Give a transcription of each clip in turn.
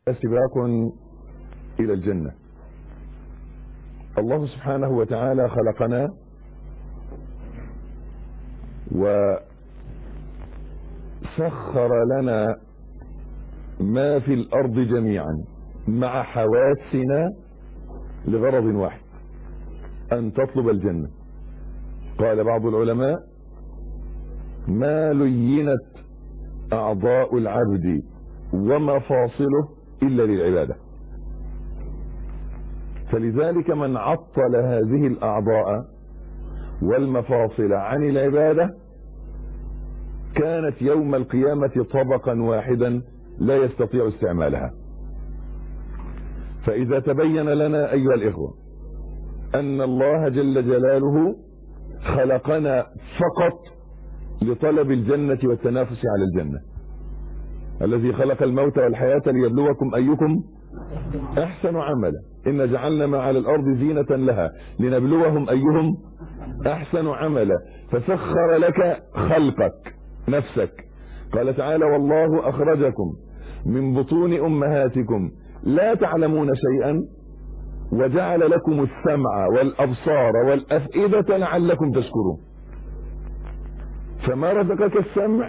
سباق إلى الجنة الله سبحانه وتعالى خلقنا وسخر لنا ما في الأرض جميعا مع حواسنا لغرض واحد أن تطلب الجنة قال بعض العلماء ما لينت أعضاء العبد ومفاصله إلا للعبادة فلذلك من عطل هذه الأعضاء والمفاصل عن العبادة كانت يوم القيامة طبقا واحدا لا يستطيع استعمالها فإذا تبين لنا أيها الإخوة أن الله جل جلاله خلقنا فقط لطلب الجنة والتنافس على الجنة الذي خلق الموت والحياة ليبلوكم أيكم أحسن عملا إن جعلنا ما على الأرض زينة لها لنبلوهم أيهم أحسن عملا فسخر لك خلقك نفسك قال تعالى والله أخرجكم من بطون أمهاتكم لا تعلمون شيئا وجعل لكم السمع والأبصار والأفئدة لعلكم تشكرون فما رزقك السمع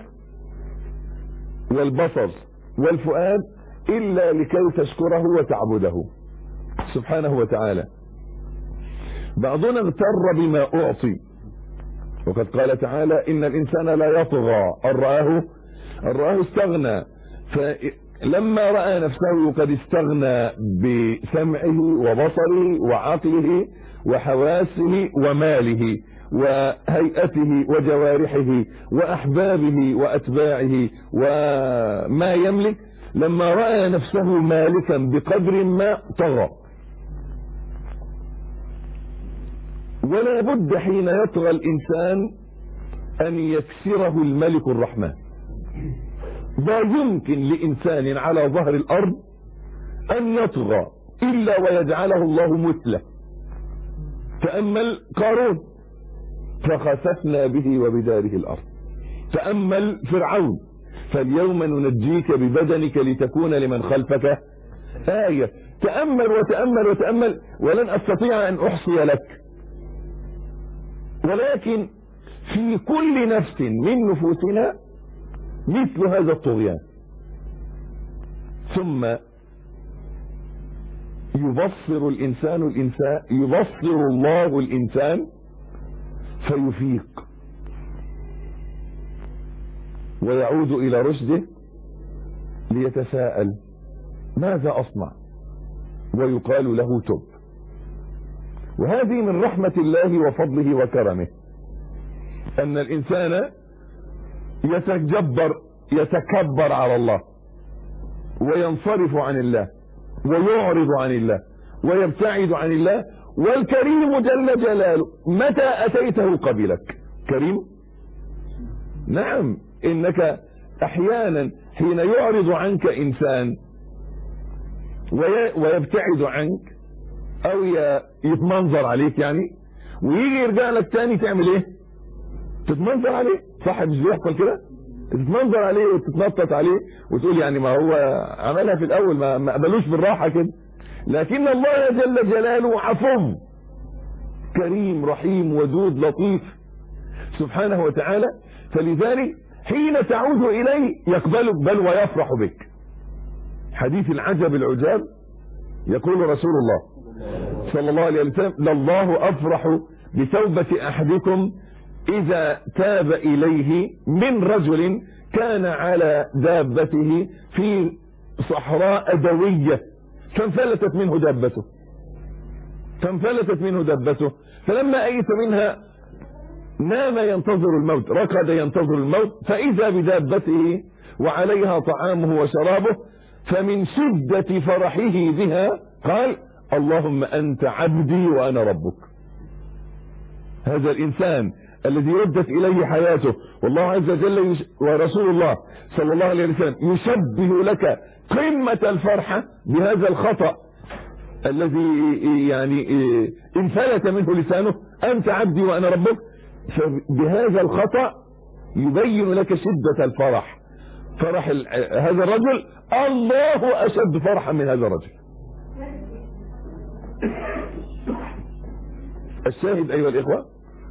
والبصر والفؤاد إلا لكي تشكره وتعبده سبحانه وتعالى بعضنا اغتر بما أعطي وقد قال تعالى إن الإنسان لا يطغى أن رآه أن رآه استغنى فلما رأى نفسه قد استغنى بسمعه وبصره وعقله وحواسه وماله وهيئته وجوارحه وأحبابه وأتباعه وما يملك لما رأى نفسه مالكا بقدر ما طغى ولا بد حين يطغى الإنسان أن يكسره الملك الرحمن لا يمكن لإنسان على ظهر الأرض أن يطغى إلا ويجعله الله مثله تأمل قارون فخسفنا به وبداره الأرض تأمل فرعون فاليوم ننجيك ببدنك لتكون لمن خلفك آية تأمل وتأمل وتأمل ولن أستطيع أن أحصي لك ولكن في كل نفس من نفوسنا مثل هذا الطغيان ثم يبصر الإنسان الإنسان يبصر الله الإنسان فيفيق ويعود إلى رشده ليتساءل ماذا أصنع ويقال له تب وهذه من رحمة الله وفضله وكرمه أن الإنسان يتجبر يتكبر على الله وينصرف عن الله ويعرض عن الله ويبتعد عن الله والكريم جل جلاله متى أتيته قبلك كريم نعم إنك أحيانا حين يعرض عنك إنسان ويبتعد عنك أو يتمنظر عليك يعني ويجي يرجع لك تاني تعمل ايه تتمنظر عليه صح مش بيحصل كده تتمنظر عليه وتتنطط عليه وتقول يعني ما هو عملها في الاول ما, ما قبلوش بالراحة كده لكن الله جل جلاله عفو كريم رحيم ودود لطيف سبحانه وتعالى فلذلك حين تعود اليه يقبلك بل ويفرح بك حديث العجب العجاب يقول رسول الله صلى الله عليه وسلم لله افرح بتوبة احدكم اذا تاب اليه من رجل كان على دابته في صحراء دوية فانفلتت منه دابته فانفلتت منه دابته فلما ايس منها نام ينتظر الموت ركض ينتظر الموت فاذا بدابته وعليها طعامه وشرابه فمن شدة فرحه بها قال اللهم انت عبدي وانا ربك هذا الانسان الذي ردت اليه حياته والله عز وجل يش... ورسول الله صلى الله عليه وسلم يشبه لك قمة الفرحة بهذا الخطأ الذي يعني انفلت منه لسانه انت عبدي وانا ربك بهذا الخطأ يبين لك شدة الفرح فرح ال- هذا الرجل الله اشد فرحا من هذا الرجل الشاهد ايها الاخوه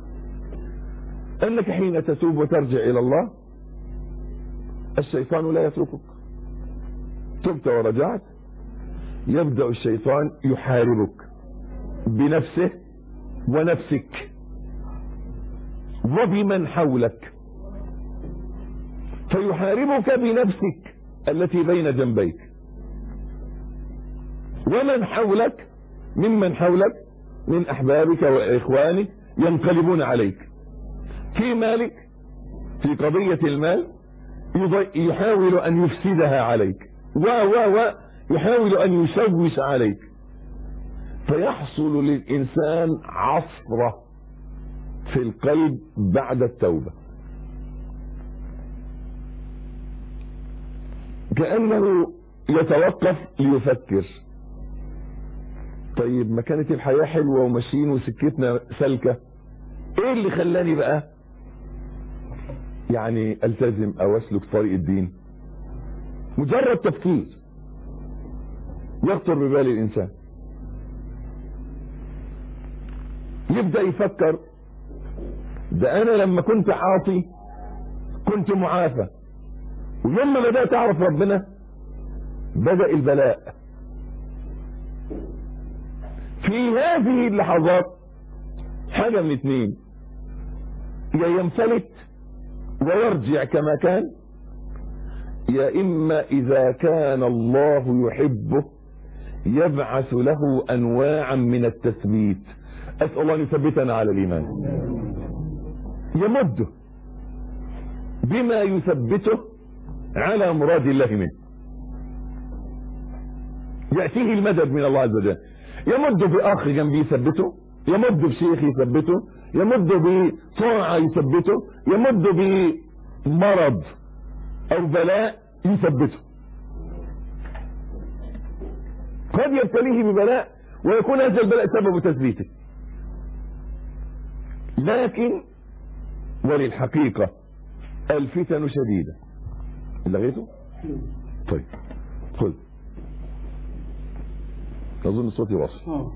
انك حين تتوب وترجع الى الله الشيطان لا يتركك تبت ورجعت يبدا الشيطان يحاربك بنفسه ونفسك وبمن حولك فيحاربك بنفسك التي بين جنبيك ومن حولك ممن حولك من احبابك واخوانك ينقلبون عليك في مالك في قضية المال يضي- يحاول ان يفسدها عليك و و و يحاول ان يشوش عليك فيحصل للانسان عصرة في القلب بعد التوبة كأنه يتوقف ليفكر طيب ما كانت الحياة حلوة وماشيين وسكتنا سلكة ايه اللي خلاني بقى يعني التزم او اسلك طريق الدين مجرد تفكير يخطر ببال الانسان يبدأ يفكر ده انا لما كنت عاطي كنت معافى ويوم ما بدأت اعرف ربنا بدأ البلاء في هذه اللحظات حاجة من اتنين يا ينفلت ويرجع كما كان يا اما اذا كان الله يحبه يبعث له انواعا من التثبيت اسال الله ان يثبتنا على الايمان يمده بما يثبته على مراد الله منه يأتيه المدد من الله عز وجل يمد بأخ جنبي يثبته يمد بشيخ يثبته يمد بطاعة يثبته يمد بمرض أو بلاء يثبته قد يبتليه ببلاء ويكون هذا البلاء سبب تثبيته لكن وللحقيقة الفتن شديدة لغيته طيب خذ اظن صوتي واصل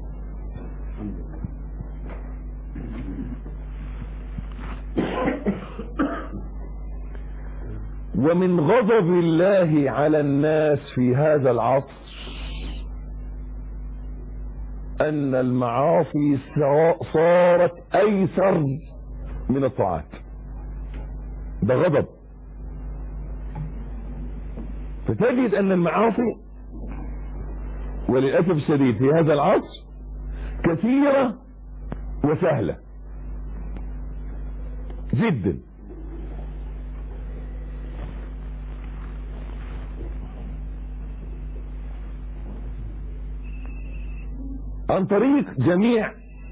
ومن غضب الله على الناس في هذا العصر ان المعاصي صارت ايسر من الطاعات ده غضب فتجد ان المعاصي وللأسف الشديد في هذا العصر كثيرة وسهلة جدا عن طريق جميع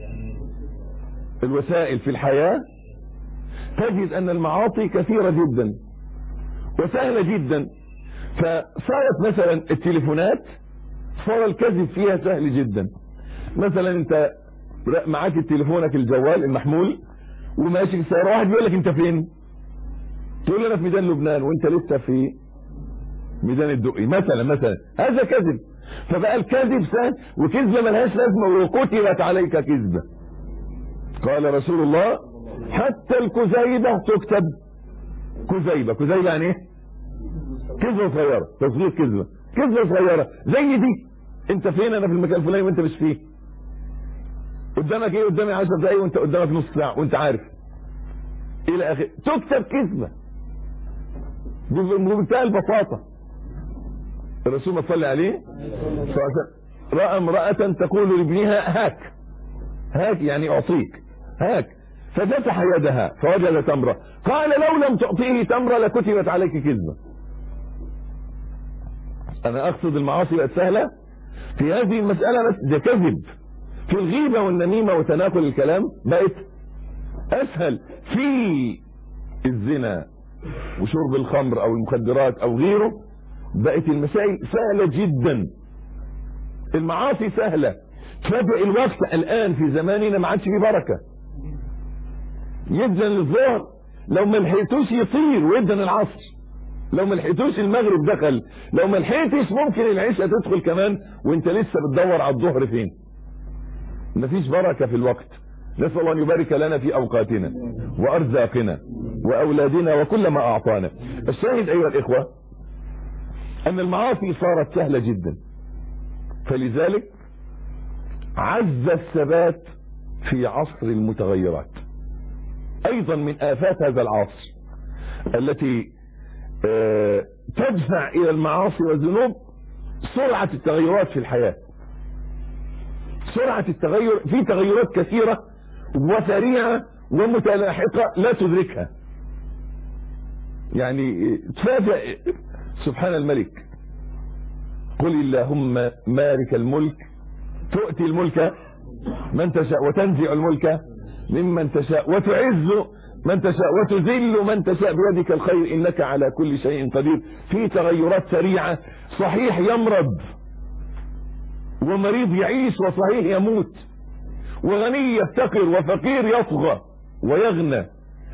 الوسائل في الحياة تجد ان المعاصي كثيرة جدا وسهلة جدا فصارت مثلا التليفونات صار الكذب فيها سهل جدا مثلا انت معاك تليفونك الجوال المحمول وماشي في السيارة واحد بيقول لك انت فين تقول له انا في ميدان لبنان وانت لسه في ميدان الدقي مثلا مثلا هذا كذب فبقى الكذب سهل وكذبه ملهاش لازمه وكتبت عليك كذبه قال رسول الله حتى الكذيبه تكتب كذيبه كذيبه يعني ايه كذبه صغيره تصغير كذبه كذبه صغيره زي دي انت فين انا في المكان الفلاني وانت مش فيه قدامك ايه قدامي 10 دقايق وانت قدامك نص ساعه وانت عارف الى اخره تكتب كذبه بمنتهى البساطه الرسول ما صلى عليه راى امراه تقول لابنها هاك هاك يعني اعطيك هاك ففتح يدها فوجد تمره قال لو لم تعطيه تمره لكتبت عليك كذبه انا اقصد المعاصي بقت سهله في هذه المساله بس ده كذب في الغيبه والنميمه وتناقل الكلام بقت اسهل في الزنا وشرب الخمر او المخدرات او غيره بقت المسائل سهله جدا المعاصي سهله فجأة الوقت الان في زماننا ما عادش فيه بركه يدن الظهر لو ما لحقتوش يطير ويدن العصر لو ما لحقتوش المغرب دخل لو ما لحقتش ممكن العشاء تدخل كمان وانت لسه بتدور على الظهر فين مفيش بركة في الوقت نسأل الله أن يبارك لنا في أوقاتنا وأرزاقنا وأولادنا وكل ما أعطانا الشاهد أيها الإخوة أن المعاصي صارت سهلة جدا فلذلك عز الثبات في عصر المتغيرات أيضا من آفات هذا العصر التي تدفع إلى المعاصي والذنوب سرعة التغيرات في الحياة سرعة التغير في تغيرات كثيرة وسريعة ومتلاحقة لا تدركها يعني تفاجأ سبحان الملك قل اللهم مالك الملك تؤتي الملك من تشاء وتنزع الملك ممن تشاء وتعز من تشاء وتذل من تشاء بيدك الخير انك على كل شيء قدير في تغيرات سريعة صحيح يمرض ومريض يعيش وصحيح يموت وغني يفتقر وفقير يطغى ويغنى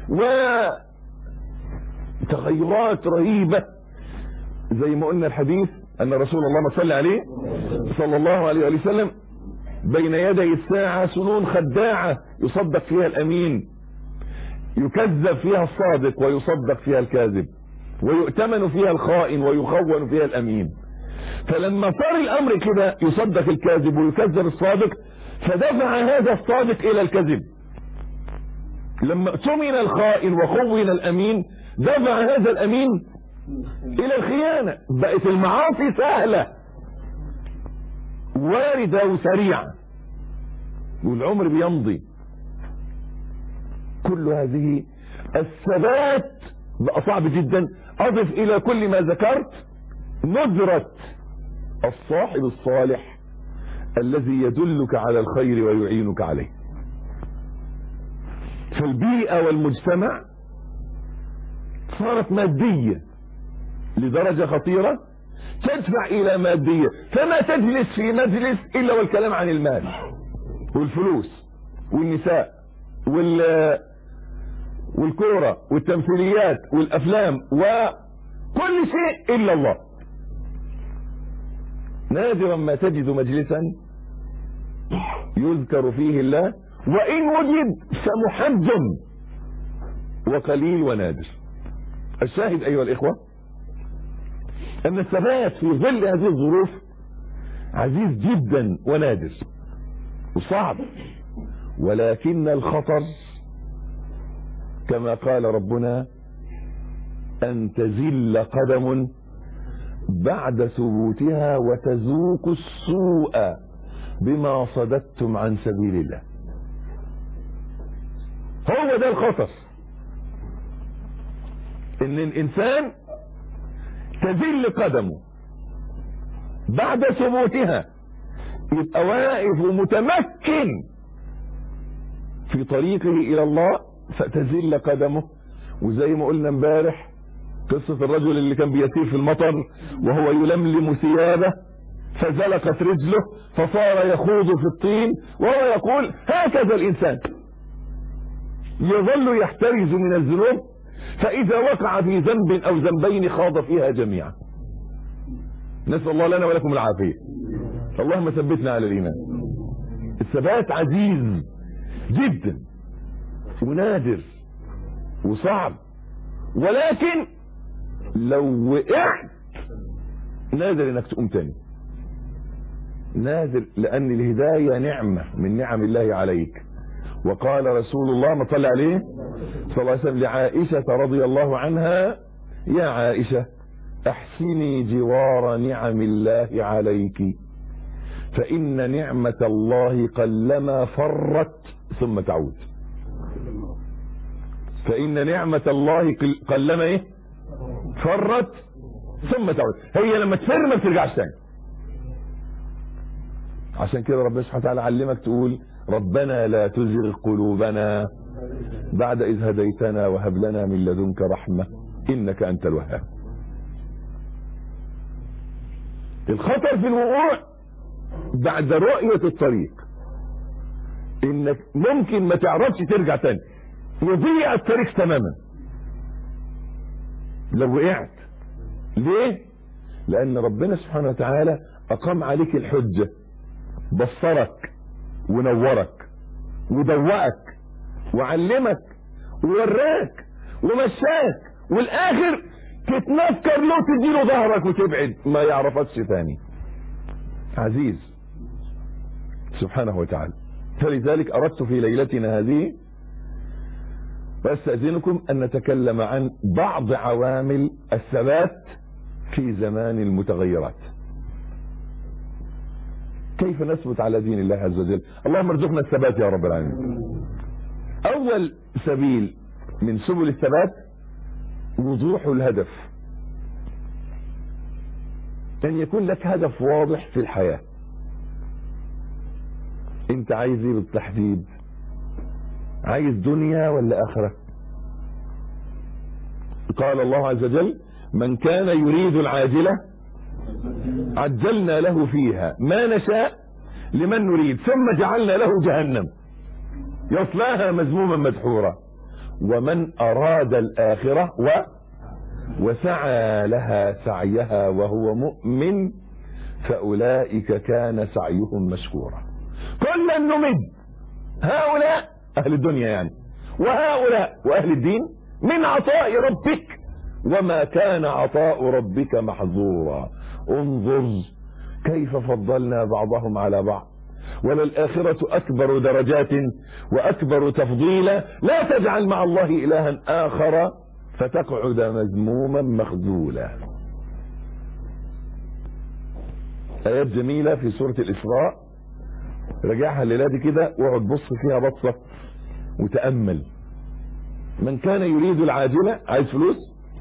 وتغيرات رهيبة زي ما قلنا الحديث ان رسول الله ما صلى عليه صلى الله عليه وسلم بين يدي الساعة سنون خداعة يصدق فيها الامين يكذب فيها الصادق ويصدق فيها الكاذب ويؤتمن فيها الخائن ويخون فيها الامين فلما صار الامر كده يصدق الكاذب ويكذب الصادق فدفع هذا الصادق الى الكذب لما اؤتمن الخائن وخون الامين دفع هذا الامين الى الخيانة بقت المعاصي سهلة واردة وسريعة والعمر بيمضي كل هذه الثبات بقى صعب جدا اضف الى كل ما ذكرت ندرة الصاحب الصالح الذي يدلك على الخير ويعينك عليه فالبيئة والمجتمع صارت مادية لدرجة خطيرة تدفع الى مادية فما تجلس في مجلس الا والكلام عن المال والفلوس والنساء وال والكورة والتمثيليات والافلام وكل شيء الا الله نادرا ما تجد مجلسا يذكر فيه الله وان وجد فمحجم وقليل ونادر الشاهد ايها الاخوة ان الثبات في ظل هذه الظروف عزيز جدا ونادر وصعب ولكن الخطر كما قال ربنا ان تزل قدم بعد ثبوتها وتذوق السوء بما صددتم عن سبيل الله هو ده الخطر ان الانسان تزل قدمه بعد ثبوتها يبقى واقف ومتمكن في طريقه الى الله فتزل قدمه وزي ما قلنا امبارح قصة الرجل اللي كان بيسير في المطر وهو يلملم ثيابه فزلقت رجله فصار يخوض في الطين وهو يقول هكذا الانسان يظل يحترز من الذنوب فاذا وقع في ذنب او ذنبين خاض فيها جميعا نسأل الله لنا ولكم العافية اللهم ثبتنا على الايمان الثبات عزيز جدا ونادر وصعب ولكن لو وقعت نادر انك تقوم تاني نادر لان الهداية نعمة من نعم الله عليك وقال رسول الله ما صلى عليه صلى الله عليه وسلم لعائشة رضي الله عنها يا عائشة احسني جوار نعم الله عليك فان نعمة الله قلما فرت ثم تعود فان نعمة الله قلما ايه فرت ثم تعود هي لما تفر ما بترجعش تاني عشان كده ربنا سبحانه وتعالى علمك تقول ربنا لا تزغ قلوبنا بعد اذ هديتنا وهب لنا من لدنك رحمة انك انت الوهاب الخطر في الوقوع بعد رؤية الطريق انك ممكن ما تعرفش ترجع تاني يضيع الطريق تماما لو وقعت ليه لان ربنا سبحانه وتعالى اقام عليك الحجة بصرك ونورك ودوقك وعلمك ووراك ومشاك والاخر تتنكر له تديله ظهرك وتبعد ما يعرفكش تاني عزيز سبحانه وتعالى فلذلك اردت في ليلتنا هذه واستاذنكم ان نتكلم عن بعض عوامل الثبات في زمان المتغيرات كيف نثبت على دين الله عز وجل اللهم ارزقنا الثبات يا رب العالمين اول سبيل من سبل الثبات وضوح الهدف ان يكون لك هدف واضح في الحياة انت عايز ايه بالتحديد عايز دنيا ولا اخرة قال الله عز وجل من كان يريد العاجلة عجلنا له فيها ما نشاء لمن نريد ثم جعلنا له جهنم يصلاها مذموما مدحورا ومن أراد الآخرة و وسعى لها سعيها وهو مؤمن فأولئك كان سعيهم مشكورا كلا نمد هؤلاء أهل الدنيا يعني وهؤلاء وأهل الدين من عطاء ربك وما كان عطاء ربك محظورا انظر كيف فضلنا بعضهم على بعض وللآخرة أكبر درجات وأكبر تفضيلا لا تجعل مع الله إلها آخر فتقعد مذموما مخذولا آيات جميلة في سورة الإسراء رجعها الليلة دي كده واقعد بص فيها بصة وتأمل من كان يريد العاجلة عايز فلوس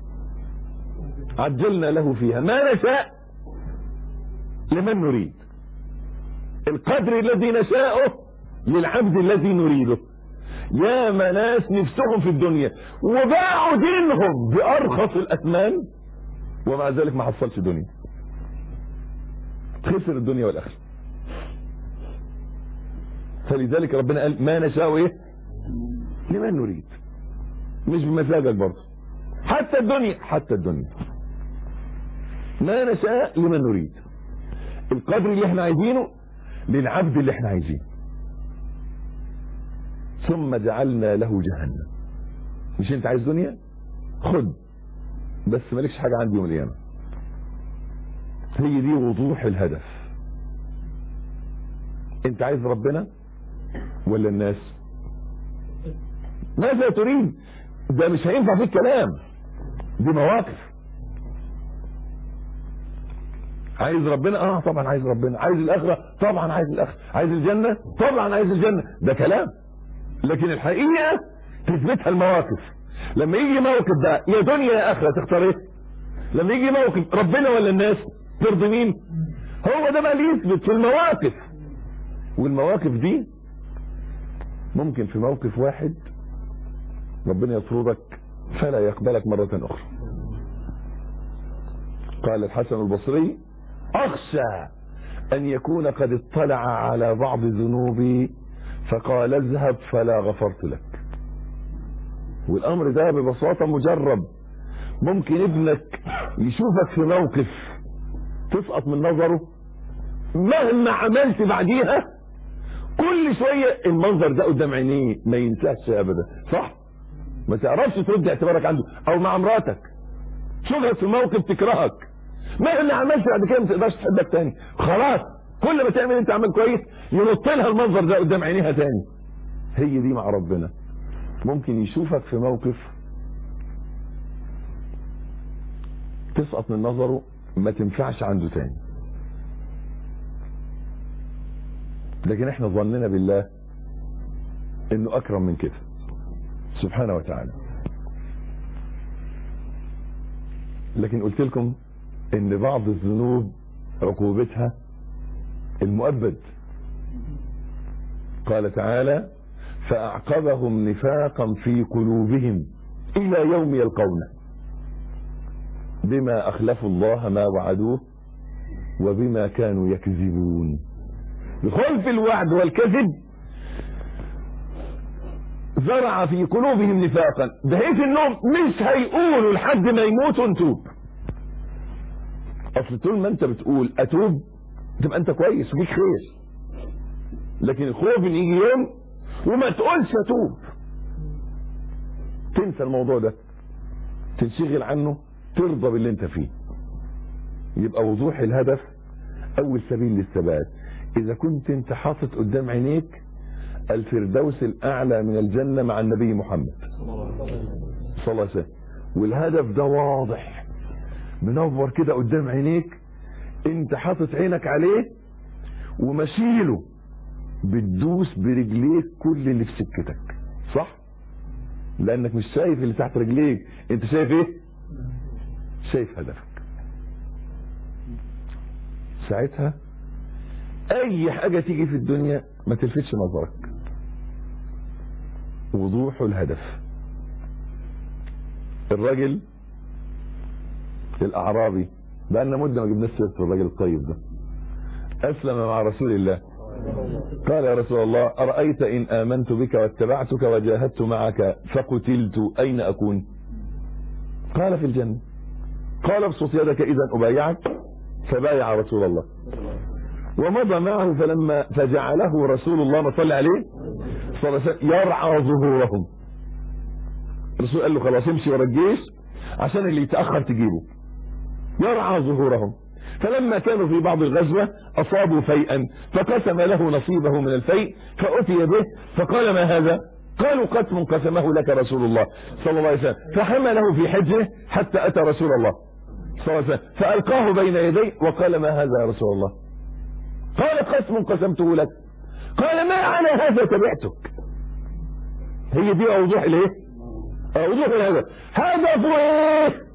عجلنا له فيها ما نشاء لمن نريد القدر الذي نشاءه للعبد الذي نريده يا ناس نفسهم في الدنيا وباعوا دينهم بأرخص الأثمان ومع ذلك ما حصلش دنيا خسر الدنيا والآخرة فلذلك ربنا قال ما نشاء ايه لمن نريد مش بمزاجك برضه حتى الدنيا حتى الدنيا ما نشاء لمن نريد القدر اللي احنا عايزينه للعبد اللي احنا عايزينه ثم جعلنا له جهنم مش انت عايز دنيا خد بس مالكش حاجة عندي يوم القيامة هي دي وضوح الهدف انت عايز ربنا ولا الناس ماذا تريد ده مش هينفع في الكلام دي مواقف عايز ربنا اه طبعا عايز ربنا عايز الاخره طبعا عايز الاخره عايز الجنه طبعا عايز الجنه ده كلام لكن الحقيقه تثبتها المواقف لما يجي موقف بقى يا دنيا يا اخره تختار ايه لما يجي موقف ربنا ولا الناس ترضي مين هو ده بقى اللي يثبت في المواقف والمواقف دي ممكن في موقف واحد ربنا يطردك فلا يقبلك مرة أخرى قال الحسن البصري أخشى أن يكون قد اطلع على بعض ذنوبي فقال اذهب فلا غفرت لك والأمر ده ببساطة مجرب ممكن ابنك يشوفك في موقف تسقط من نظره مهما عملت بعديها كل شوية المنظر ده قدام عينيه ما ينساش ابدا صح ما تعرفش ترد اعتبارك عنده او مع مراتك شوفك في موقف تكرهك مهما عملت بعد كده ما تقدرش تحبك تاني خلاص كل ما تعمل انت عمل كويس ينط لها المنظر ده قدام عينيها تاني هي دي مع ربنا ممكن يشوفك في موقف تسقط من نظره ما تنفعش عنده تاني لكن احنا ظننا بالله انه اكرم من كده سبحانه وتعالى لكن قلت لكم ان بعض الذنوب عقوبتها المؤبد قال تعالى فاعقبهم نفاقا في قلوبهم الى يوم يلقونه بما اخلفوا الله ما وعدوه وبما كانوا يكذبون بخلف الوعد والكذب زرع في قلوبهم نفاقا بحيث انهم مش هيقولوا لحد ما يموتوا نتوب اصل طول ما انت بتقول اتوب تبقى انت كويس وفيك خير لكن الخوف ان يجي يوم وما تقولش اتوب تنسى الموضوع ده تنشغل عنه ترضى باللي انت فيه يبقى وضوح الهدف اول سبيل للثبات اذا كنت انت حاطط قدام عينيك الفردوس الاعلى من الجنة مع النبي محمد صلى الله عليه وسلم والهدف ده واضح منور كده قدام عينيك انت حاطط عينك عليه ومشيله بتدوس برجليك كل اللي في سكتك صح لانك مش شايف اللي تحت رجليك انت شايف ايه شايف هدفك ساعتها اي حاجة تيجي في الدنيا ما تلفتش نظرك وضوح الهدف الراجل الاعرابي بقى لنا مده ما جبناش سيره الراجل الطيب ده اسلم مع رسول الله قال يا رسول الله ارايت ان امنت بك واتبعتك وجاهدت معك فقتلت اين اكون قال في الجنه قال ابسط يدك اذا ابايعك فبايع رسول الله ومضى معه فلما فجعله رسول الله ما صلى عليه صلى الله عليه وسلم يرعى ظهورهم الرسول قال له خلاص امشي ورا الجيش عشان اللي يتاخر تجيبه يرعى ظهورهم فلما كانوا في بعض الغزوة أصابوا فيئا فقسم له نصيبه من الفيء فأتي به فقال ما هذا قالوا قسم قسمه لك رسول الله صلى الله عليه وسلم فحمله في حجره حتى أتى رسول الله صلى الله عليه وسلم فألقاه بين يديه وقال ما هذا يا رسول الله قال قسم قسمته لك قال ما على هذا تبعتك هي دي أوضوح الايه أوضوح الهدف هدفه ايه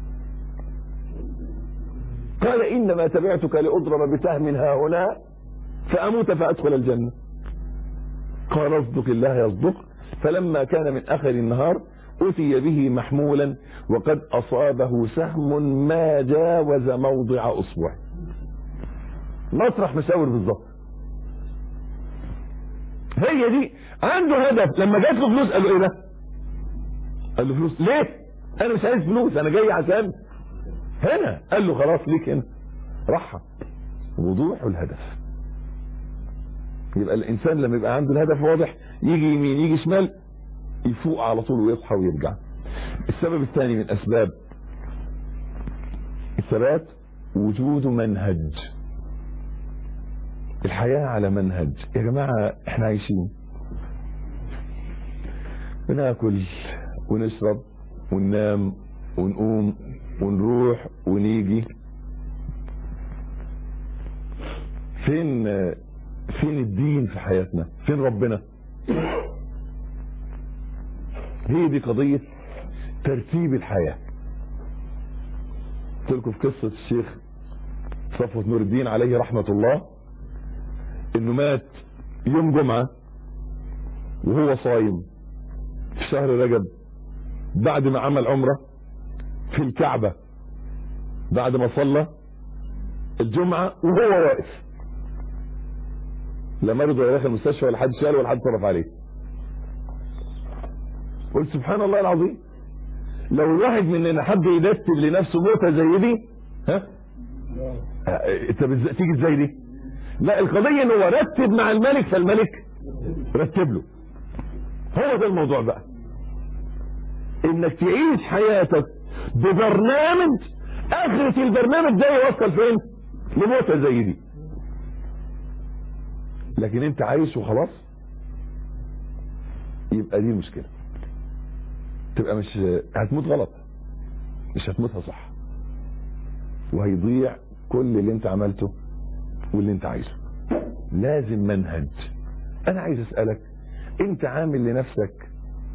قال إنما تبعتك لأضرب بسهم ها هنا فأموت فأدخل الجنة قال اصدق الله يصدق فلما كان من آخر النهار أتي به محمولا وقد أصابه سهم ما جاوز موضع أصبع مطرح مشاور بالظبط هي دي عنده هدف لما جات له فلوس قال له ايه ده قال له فلوس ليه انا مش عايز فلوس انا جاي عشان هنا قال له خلاص ليك هنا راحة وضوح الهدف يبقى الانسان لما يبقى عنده الهدف واضح يجي يمين يجي شمال يفوق على طول ويصحى ويرجع السبب الثاني من اسباب الثبات وجود منهج الحياة على منهج يا جماعة احنا عايشين بناكل ونشرب وننام ونقوم ونروح ونيجي فين فين الدين في حياتنا فين ربنا هي دي قضية ترتيب الحياة قلت لكم في قصة الشيخ صفوة نور الدين عليه رحمة الله انه مات يوم جمعة وهو صايم في شهر رجب بعد ما عمل عمره في الكعبة بعد ما صلى الجمعة وهو واقف لا مرض ولا داخل المستشفى ولا حد شاله ولا حد صرف عليه قلت سبحان الله العظيم لو الواحد مننا حب يرتب لنفسه موتة زي دي ها انت تيجي ازاي دي لا القضية ان هو رتب مع الملك فالملك رتب له هو ده الموضوع بقى انك تعيش حياتك ببرنامج اخرة البرنامج ده يوصل فين لموتة زي دي لكن انت عايش وخلاص يبقى دي المشكلة تبقى مش هتموت غلط مش هتموتها صح وهيضيع كل اللي انت عملته واللي انت عايزه لازم منهج انا عايز اسألك انت عامل لنفسك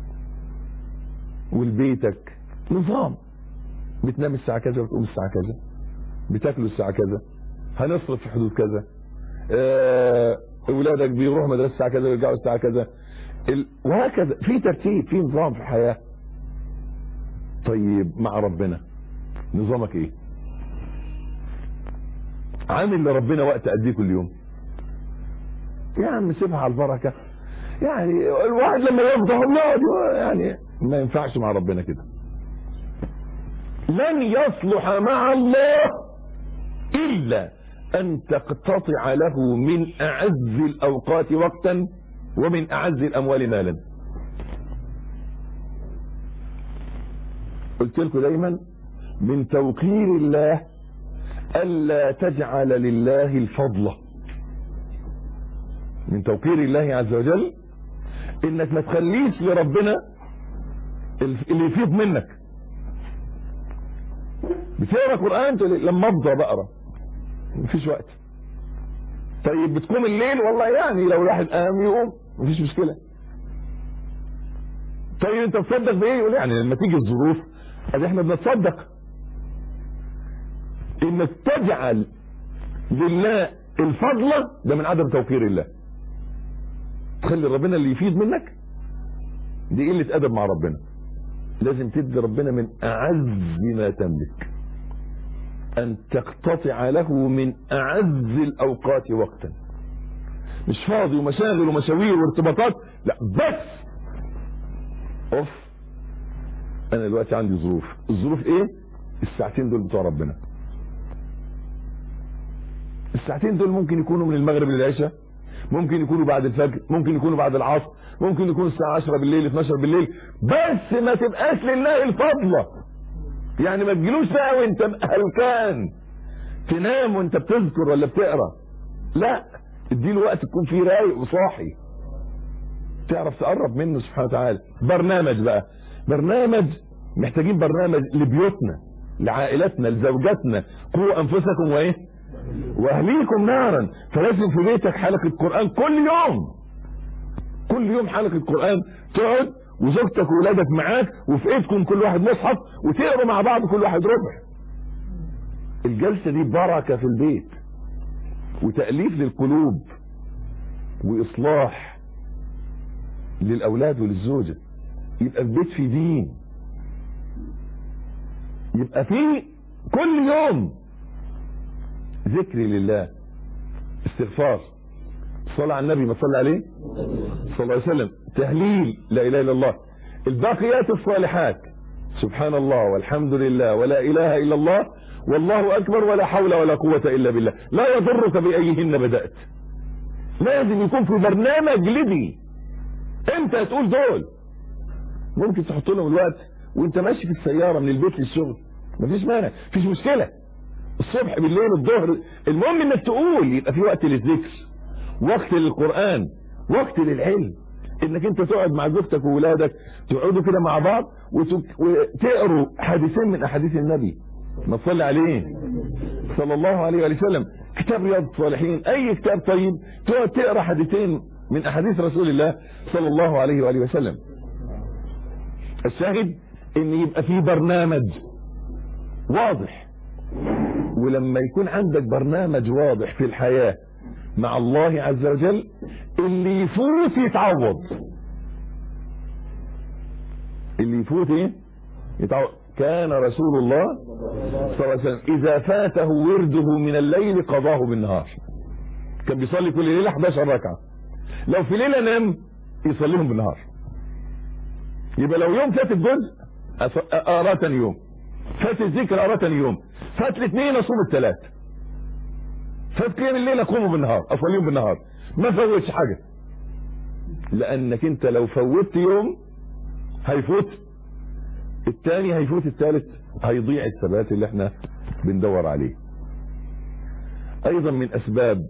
ولبيتك نظام بتنام الساعة كذا وتقوم الساعة كذا بتاكلوا الساعة كذا هنصرف في حدود كذا اه اولادك بيروحوا مدرسة الساعة كذا ويرجعوا الساعة كذا ال... وهكذا في ترتيب في نظام في الحياة طيب مع ربنا نظامك ايه عامل لربنا وقت قد ايه كل يوم يا عم سيبها على البركة يعني الواحد لما يفضح يقعد يعني ما ينفعش مع ربنا كده لن يصلح مع الله إلا أن تقتطع له من أعز الأوقات وقتا ومن أعز الأموال مالا قلت لكم دايما من توقير الله ألا تجعل لله الفضل من توقير الله عز وجل انك ما تخليش لربنا اللي يفيض منك بتقرا قران تقول لما افضى بقرا مفيش وقت طيب بتقوم الليل والله يعني لو الواحد قام يقوم مفيش مشكله طيب انت تصدق بايه يقول يعني لما تيجي الظروف ادي احنا بنتصدق انك تجعل لله الفضل ده من عدم توقير الله تخلي ربنا اللي يفيد منك دي قله ادب مع ربنا لازم تدي ربنا من اعز ما تملك ان تقتطع له من اعز الاوقات وقتا مش فاضي ومشاغل ومشاوير وارتباطات لا بس اوف انا دلوقتي عندي ظروف الظروف ايه الساعتين دول بتوع ربنا الساعتين دول ممكن يكونوا من المغرب للعشاء ممكن يكونوا بعد الفجر ممكن يكونوا بعد العصر ممكن يكونوا الساعة 10 بالليل 12 بالليل بس ما تبقاش لله الفضلة يعني ما تجيلوش بقى وانت هلكان تنام وانت بتذكر ولا بتقرا لا اديله وقت تكون فيه رايق وصاحي تعرف تقرب منه سبحانه وتعالى برنامج بقى برنامج محتاجين برنامج لبيوتنا لعائلتنا لزوجاتنا قوا انفسكم وايه واهليكم نارا فلازم في بيتك حلقه قران كل يوم كل يوم حلقه قران تقعد وزوجتك وولادك معاك وفي ايدكم كل واحد مصحف وتقروا مع بعض كل واحد ربع الجلسه دي بركه في البيت وتاليف للقلوب واصلاح للاولاد وللزوجه يبقى البيت في دين يبقى في كل يوم ذكر لله استغفار صلى على النبي ما صلى عليه صلى الله عليه وسلم تهليل لا اله الا الله الباقيات الصالحات سبحان الله والحمد لله ولا اله الا الله والله اكبر ولا حول ولا قوه الا بالله لا يضرك بايهن بدات لازم يكون في برنامج لدي انت هتقول دول ممكن تحط لهم الوقت وانت ماشي في السياره من البيت للشغل مفيش مانع مفيش مشكله الصبح بالليل الظهر المهم انك تقول يبقى في وقت للذكر وقت للقران وقت للعلم انك انت تقعد مع زوجتك وولادك تقعدوا كده مع بعض وتقروا حديثين من احاديث النبي ما تصلي عليه صلى الله عليه وآله وسلم كتاب رياض الصالحين اي كتاب طيب تقعد تقرا حديثين من احاديث رسول الله صلى الله عليه وآله وسلم الشاهد ان يبقى في برنامج واضح ولما يكون عندك برنامج واضح في الحياة مع الله عز وجل اللي يفوت يتعوض اللي يفوت ايه يتعوض كان رسول الله صلى الله عليه وسلم اذا فاته ورده من الليل قضاه بالنهار كان بيصلي كل ليله 11 ركعه لو في ليله نام يصليهم بالنهار يبقى لو يوم فات الجزء اقراه تاني يوم فات الذكر اقراه تاني يوم فات الاثنين اصوم الثلاث فات قيام الليل اقوم بالنهار اصليهم بالنهار ما فوتش حاجه لانك انت لو فوتت يوم هيفوت الثاني هيفوت الثالث هيضيع الثبات اللي احنا بندور عليه ايضا من اسباب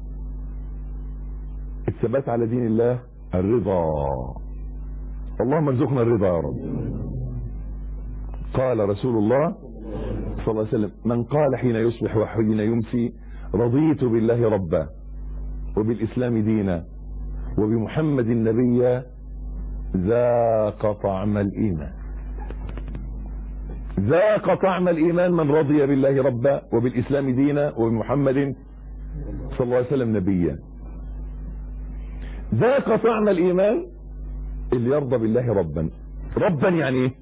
الثبات على دين الله الرضا اللهم ارزقنا الرضا يا رب قال رسول الله صلى الله عليه وسلم من قال حين يصبح وحين يمسي رضيت بالله ربا وبالإسلام دينا وبمحمد نبيا ذاق طعم الإيمان ذاق طعم الإيمان من رضي بالله ربا وبالإسلام دينا وبمحمد صلى الله عليه وسلم نبيا ذاق طعم الإيمان اللي يرضى بالله ربا ربا يعني ايه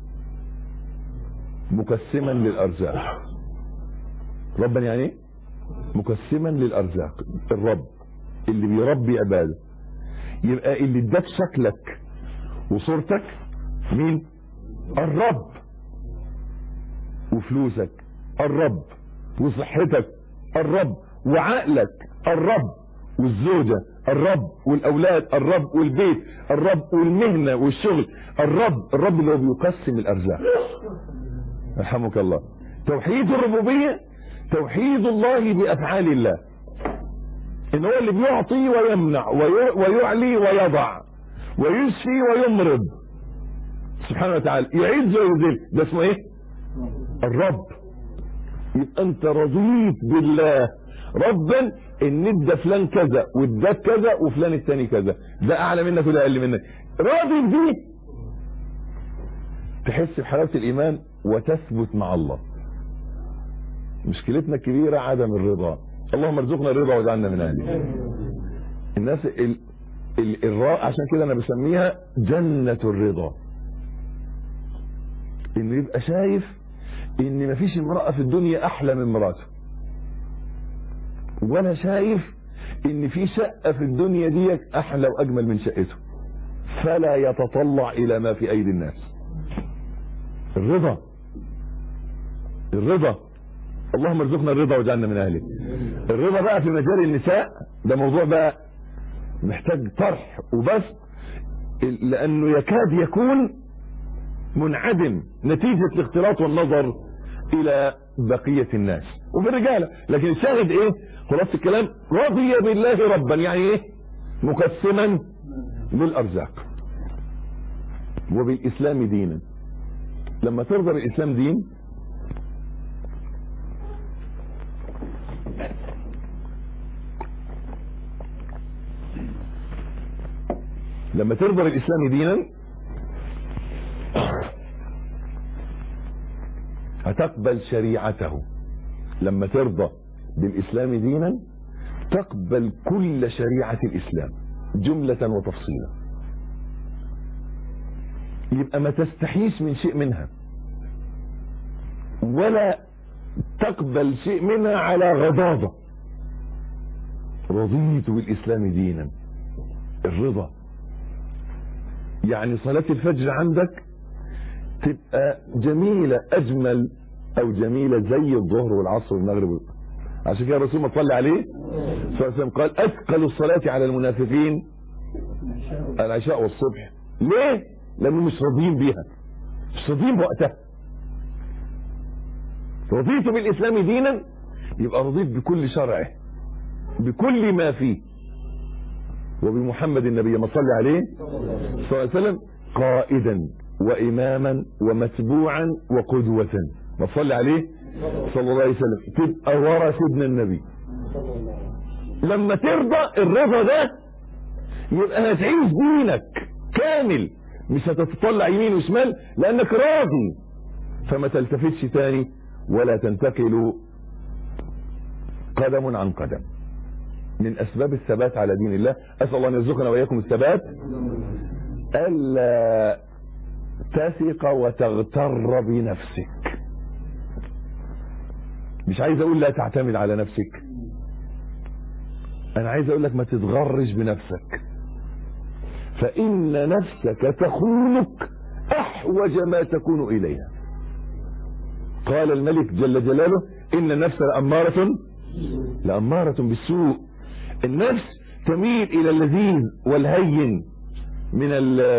مقسما للارزاق ربا يعني ايه مقسما للارزاق الرب اللي بيربي عباده يبقى اللي اداك شكلك وصورتك مين الرب وفلوسك الرب وصحتك الرب وعقلك الرب والزوجة الرب والأولاد الرب والبيت الرب والمهنة والشغل الرب الرب اللي هو بيقسم الأرزاق رحمك الله توحيد الربوبية توحيد الله بأفعال الله إن هو اللي بيعطي ويمنع ويعلي ويضع ويشفي ويمرض سبحانه وتعالى يعز ويذل ده اسمه ايه الرب يبقى انت رضيت بالله ربا ان ادى فلان كذا واداك كذا وفلان الثاني كذا ده اعلى منك وده اقل منك راضي بدي تحس بحلاوه الايمان وتثبت مع الله مشكلتنا الكبيره عدم الرضا اللهم ارزقنا الرضا واجعلنا من اهله الناس ال... ال... الراء عشان كده انا بسميها جنه الرضا انه يبقى شايف ان مفيش امراه في الدنيا احلى من مراته ولا شايف ان في شقة في الدنيا دي احلى واجمل من شقته فلا يتطلع الى ما في ايدي الناس الرضا الرضا اللهم ارزقنا الرضا واجعلنا من اهله الرضا بقى في مجال النساء ده موضوع بقى محتاج طرح وبس لانه يكاد يكون منعدم نتيجة الاختلاط والنظر الى بقية الناس وفي الرجالة لكن الشاهد ايه خلاص الكلام رضي بالله ربا يعني ايه مقسما للارزاق وبالاسلام دينا لما ترضى بالاسلام دين لما ترضى بالاسلام دينا هتقبل شريعته لما ترضى بالإسلام دينا تقبل كل شريعة الإسلام جملة وتفصيلا يبقى ما تستحيش من شيء منها ولا تقبل شيء منها على غضاضة رضيت بالإسلام دينا الرضا يعني صلاة الفجر عندك تبقى جميلة أجمل أو جميلة زي الظهر والعصر والمغرب عشان كده الرسول ما صلى عليه صلى الله عليه وسلم قال أثقل الصلاة على المنافقين العشاء والصبح ليه؟ لأنهم مش راضيين بيها مش راضيين بوقتها رضيت بالإسلام دينا يبقى رضيت بكل شرعه بكل ما فيه وبمحمد النبي ما صلى عليه صلى الله عليه وسلم قائدا وإماما ومتبوعا وقدوة ما صلى عليه صلى الله عليه وسلم تبقى ورا سيدنا النبي لما ترضى الرضا ده يبقى هتعيش دينك كامل مش هتتطلع يمين وشمال لانك راضي فما تلتفتش تاني ولا تنتقل قدم عن قدم من اسباب الثبات على دين الله اسال الله ان يرزقنا واياكم الثبات الا تثق وتغتر بنفسك مش عايز اقول لا تعتمد على نفسك انا عايز اقول لك ما تتغرش بنفسك فان نفسك تخونك احوج ما تكون اليها قال الملك جل جلاله ان النفس لاماره لاماره بالسوء النفس تميل الى اللذيذ والهين من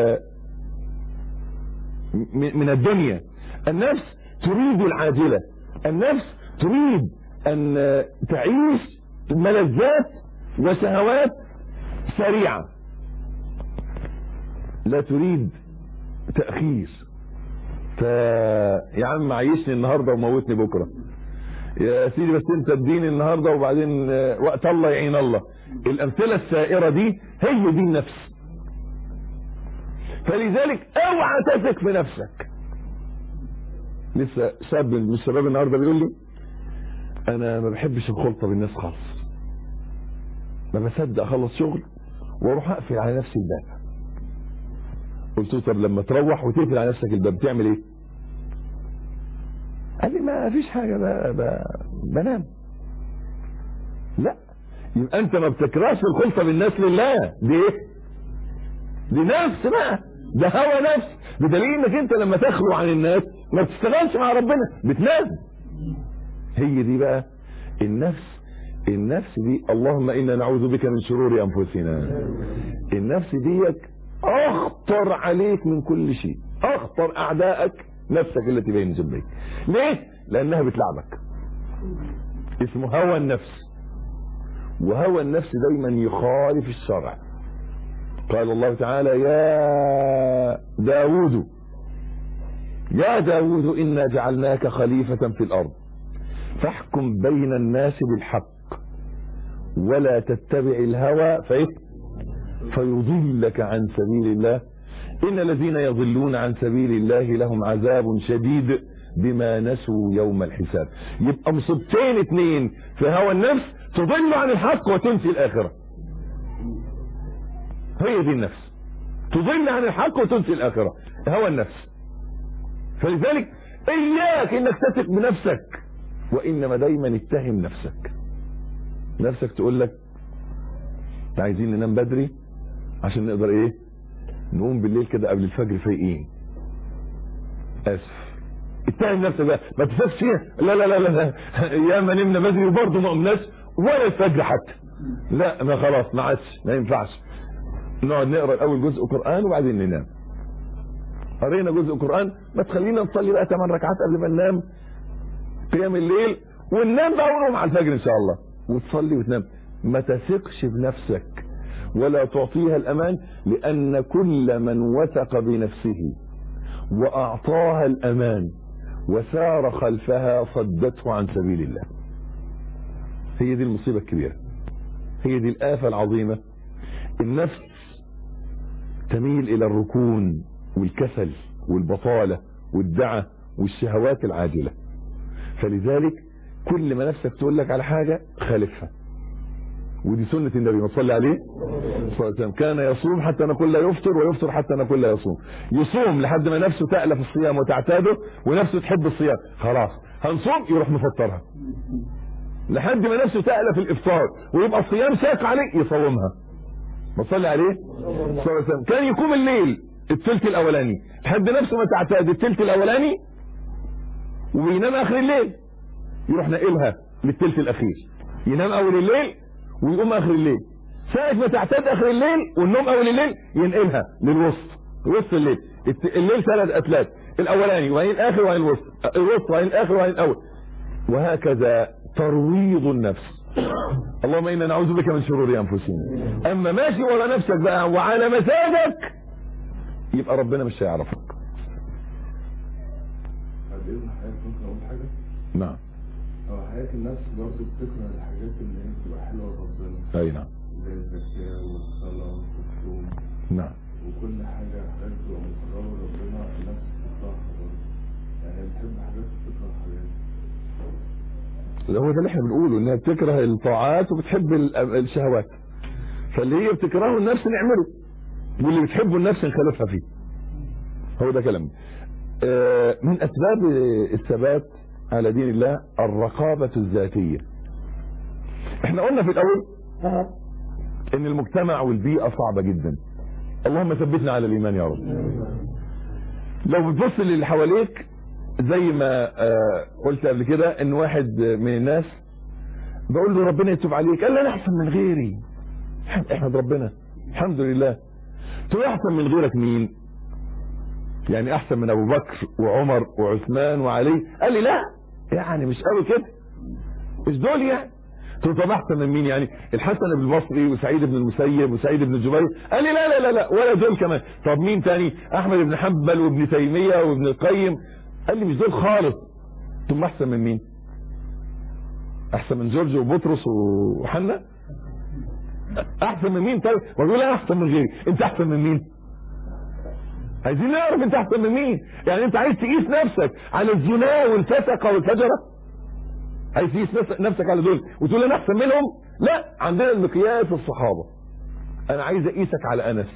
من الدنيا النفس تريد العاجله النفس تريد ان تعيش ملذات وشهوات سريعة لا تريد تأخير ف يا عم عيشني النهاردة وموتني بكرة يا سيدي بس انت اديني النهاردة وبعدين وقت الله يعين الله الامثلة السائرة دي هي دي النفس فلذلك اوعى تثق في نفسك لسه شاب من الشباب النهارده بيقول لي انا ما بحبش الخلطه بالناس خالص ما بصدق اخلص شغل واروح اقفل على نفسي الباب قلت له طب لما تروح وتقفل على نفسك الباب تعمل ايه قال لي ما فيش حاجه ب... ب... بنام لا يبقى انت ما بتكرهش الخلطه بالناس لله دي ايه دي نفس بقى ده هوى نفس بدليل انك انت لما تخلو عن الناس ما بتشتغلش مع ربنا بتنام هي دي بقى النفس النفس دي اللهم انا نعوذ بك من شرور انفسنا النفس ديك اخطر عليك من كل شيء اخطر اعدائك نفسك التي بين جنبيك ليه لانها بتلعبك اسمه هوى النفس وهوى النفس دايما يخالف الشرع قال الله تعالى يا داود يا داود إنا جعلناك خليفة في الأرض فاحكم بين الناس بالحق ولا تتبع الهوى فإيه فيضلك عن سبيل الله إن الذين يضلون عن سبيل الله لهم عذاب شديد بما نسوا يوم الحساب يبقى مصيبتين اتنين في هوى النفس تضل عن الحق وتنسي الآخرة هي دي النفس تضل عن الحق وتنسي الآخرة هوى النفس فلذلك إياك إنك تثق بنفسك وإنما دايما اتهم نفسك نفسك تقول لك عايزين ننام بدري عشان نقدر ايه نقوم بالليل كده قبل الفجر فايقين اسف اتهم نفسك بقى ما تسافش فيها لا لا لا لا يا ما نمنا بدري وبرضه ما قمناش ولا الفجر حتى لا ما خلاص ما عادش ما ينفعش نقعد نقرا الاول جزء قران وبعدين ننام قرينا جزء قران ما تخلينا نصلي بقى 8 ركعات قبل ما ننام قيام الليل وننام بقى ونقوم على الفجر ان شاء الله وتصلي وتنام ما تثقش بنفسك ولا تعطيها الامان لان كل من وثق بنفسه واعطاها الامان وسار خلفها صدته عن سبيل الله هي دي المصيبة الكبيرة هي دي الآفة العظيمة النفس تميل إلى الركون والكسل والبطالة والدعة والشهوات العاجلة فلذلك كل ما نفسك تقول لك على حاجة خالفها ودي سنة النبي ما صلي عليه صلى الله عليه وسلم كان يصوم حتى نقول لا يفطر ويفطر حتى نقول لا يصوم يصوم لحد ما نفسه تألف الصيام وتعتاده ونفسه تحب الصيام خلاص هنصوم يروح مفطرها لحد ما نفسه تألف الإفطار ويبقى الصيام شاق عليه يصومها ما صلي عليه صلى الله عليه وسلم كان يقوم الليل الثلث الأولاني لحد نفسه ما تعتاد الثلث الأولاني وينام آخر الليل يروح ناقلها للثلث الأخير ينام أول الليل ويقوم اخر الليل ساعة ما تعتاد اخر الليل والنوم اول الليل ينقلها للوسط وسط الليل الليل ثلاث اتلات الاولاني وبعدين الاخر وبعدين الوسط الوسط وبعدين الاخر وبعدين الاول وهكذا ترويض النفس اللهم انا نعوذ بك من شرور انفسنا اما ماشي ورا نفسك بقى وعلى مزاجك يبقى ربنا مش هيعرفك نعم اه حياة النفس برضه بتكره الحاجات اللي هي بتبقى حلوة لربنا اي نعم زي الزكاة والصلاة والصوم نعم وكل حاجة حاجات بتبقى مقربة لربنا النفس بتكرهها برضه يعني هي بتحب حاجات بتكره حاجات اللي هو ده اللي احنا بنقوله انها بتكره الطاعات وبتحب ال- الشهوات فاللي هي بتكرهه النفس نعمله واللي بتحبه النفس نخالفها فيه هو ده كلام آه، من اسباب الثبات على دين الله الرقابة الذاتية احنا قلنا في الاول ان المجتمع والبيئة صعبة جدا اللهم ثبتنا على الايمان يا رب لو بتبص للي حواليك زي ما آه، قلت قبل كده ان واحد من الناس بقول له ربنا يتوب عليك قال لي انا احسن من غيري احمد ربنا الحمد لله تقول احسن من غيرك مين يعني احسن من ابو بكر وعمر وعثمان وعلي قال لي لا يعني مش قوي كده مش دول يعني قلت له طب احسن من مين يعني الحسن بن البصري وسعيد بن المسيب وسعيد بن جبير قال لي لا لا لا لا ولا دول كمان طب مين تاني احمد بن حنبل وابن تيميه وابن القيم قال لي مش دول خالص ثم احسن من مين احسن من جورج وبطرس وحنا احسن من مين طيب بقول لا احسن من غيري انت احسن من مين عايزين نعرف انت احسن من مين يعني انت عايز تقيس نفسك على الزنا والفسقه والفجره عايز تقيس نفس- نفسك على دول وتقول انا احسن منهم لا عندنا المقياس الصحابه انا عايز اقيسك على انس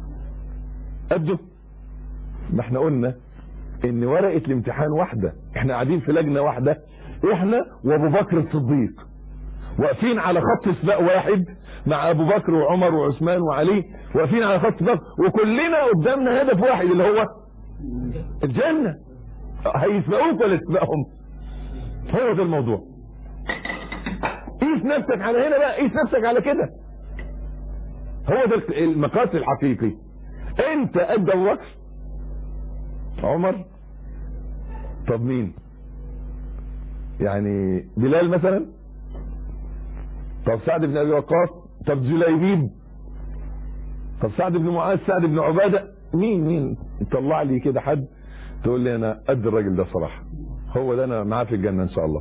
قده ما احنا قلنا ان ورقه الامتحان واحده احنا قاعدين في لجنه واحده احنا وابو بكر الصديق واقفين على خط سباق واحد مع ابو بكر وعمر وعثمان وعلي واقفين على خط سباق وكلنا قدامنا هدف واحد اللي هو الجنه هيسبقوك ولا تسبقهم هو ده الموضوع قيس نفسك على هنا بقى قيس نفسك على كده هو ده المقاس الحقيقي انت قد ابو بكر عمر طب مين يعني بلال مثلا طب سعد بن ابي وقاص طب جليبيب طب سعد بن معاذ سعد بن عباده مين مين طلع لي كده حد تقول لي انا قد الراجل ده صراحه هو ده انا معاه في الجنه ان شاء الله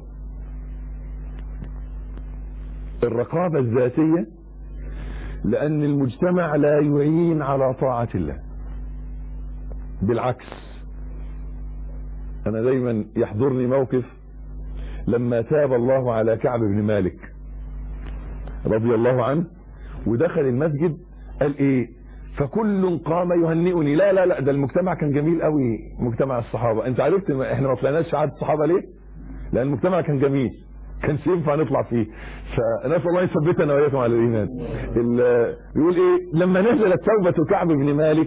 الرقابه الذاتيه لان المجتمع لا يعين على طاعه الله بالعكس انا دايما يحضرني موقف لما تاب الله على كعب بن مالك رضي الله عنه ودخل المسجد قال ايه فكل قام يهنئني لا لا لا ده المجتمع كان جميل قوي مجتمع الصحابه انت عرفت احنا ما طلعناش شعاد الصحابه ليه لان المجتمع كان جميل كان ينفع نطلع فيه فنسال الله يثبتنا واياكم على الايمان بيقول ايه لما نزلت توبه كعب بن مالك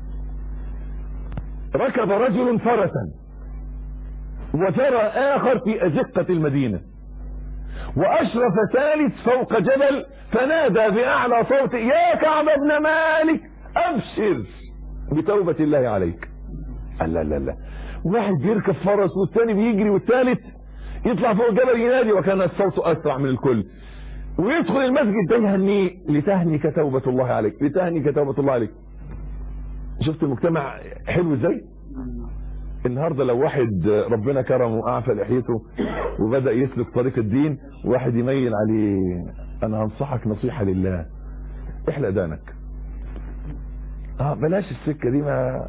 ركب رجل فرسا وجرى اخر في ازقه المدينه واشرف ثالث فوق جبل فنادى باعلى صوت يا كعب بن مالك ابشر بتوبة الله عليك قال لا لا لا واحد بيركب فرس والثاني بيجري والثالث يطلع فوق الجبل ينادي وكان الصوت اسرع من الكل ويدخل المسجد ده يهنيه لتهنك توبة الله عليك لتهنك توبة الله عليك شفت المجتمع حلو ازاي النهاردة لو واحد ربنا كرمه واعفى لحيته وبدأ يسلك طريق الدين واحد يميل عليه انا هنصحك نصيحة لله احلق دانك اه بلاش السكة دي ما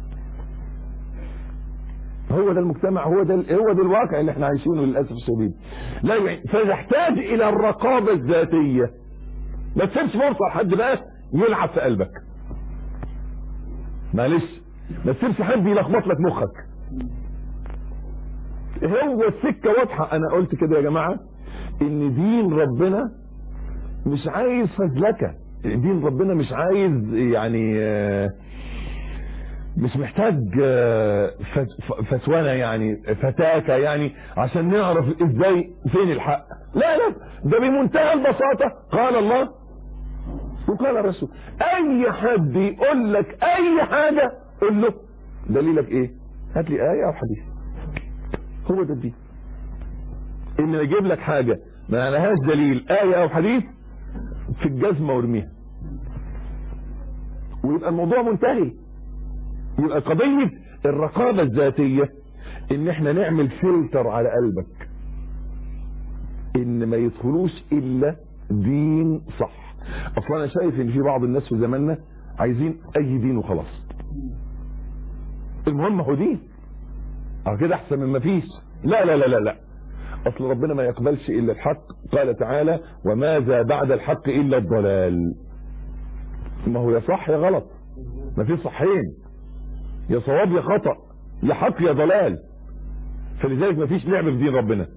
هو ده المجتمع هو ده هو ده الواقع اللي احنا عايشينه للاسف الشديد لا يعني فنحتاج الى الرقابة الذاتية ما تسيبش فرصة لحد بقى يلعب في قلبك معلش ما تسيبش حد يلخبط لك مخك هو السكة واضحة انا قلت كده يا جماعة ان دين ربنا مش عايز فزلكة دين ربنا مش عايز يعني مش محتاج فتوانة يعني فتاكة يعني عشان نعرف ازاي فين الحق لا لا ده بمنتهى البساطة قال الله وقال الرسول اي حد يقول لك اي حاجة قول له دليلك ايه هات لي ايه او حديث هو ده الدين ان اجيب لك حاجة ما لهاش دليل ايه او حديث في الجزمة وارميها ويبقى الموضوع منتهي يبقى قضية الرقابة الذاتية ان احنا نعمل فلتر على قلبك ان ما يدخلوش الا دين صح اصلا انا شايف ان في بعض الناس في زماننا عايزين اي دين وخلاص المهم هو دين اه كده احسن من ما فيش لا لا لا لا لا اصل ربنا ما يقبلش الا الحق قال تعالى وماذا بعد الحق الا الضلال ما هو يا صح يا غلط ما في صحين يا صواب يا خطأ يا حق يا ضلال فلذلك ما فيش لعب في دين ربنا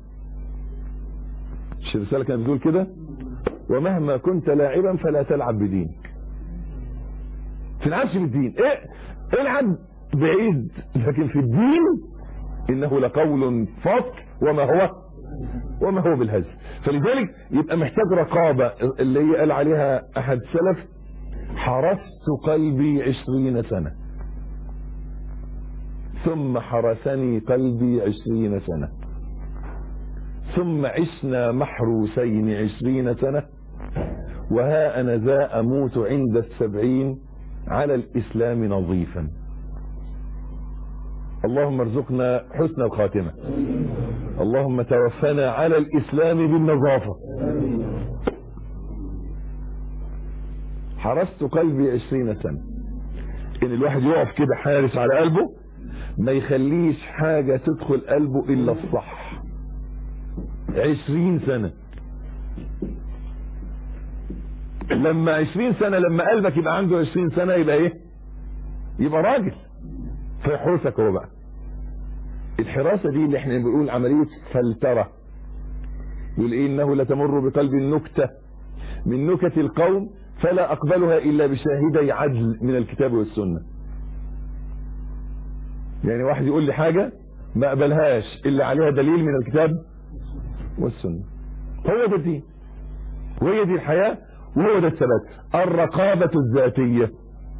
مش الرسالة كانت بتقول كده ومهما كنت لاعبا فلا تلعب بدينك تلعبش بالدين ايه العب بعيد لكن في الدين انه لقول فصل وما هو وما هو بالهزل فلذلك يبقى محتاج رقابة اللي هي قال عليها احد السلف حرست قلبي عشرين سنة ثم حرسني قلبي عشرين سنة ثم عشنا محروسين عشرين سنة وها أنا ذا أموت عند السبعين على الإسلام نظيفا اللهم ارزقنا حسن الخاتمة اللهم توفنا على الإسلام بالنظافة حرست قلبي عشرين سنة ان الواحد يقف كده حارس على قلبه ما يخليش حاجة تدخل قلبه الا الصح عشرين سنة لما عشرين سنة لما قلبك يبقى عنده عشرين سنة يبقى ايه يبقى راجل فيحرسك هو بقى الحراسة دي اللي احنا بنقول عملية فلترة يقول ايه انه لتمر بقلب النكتة من نكت القوم فلا اقبلها الا بشاهدي عدل من الكتاب والسنة يعني واحد يقول لي حاجة ما اقبلهاش الا عليها دليل من الكتاب والسنة هو ده الدين وهي دي الحياة وهو ده الثبات الرقابة الذاتية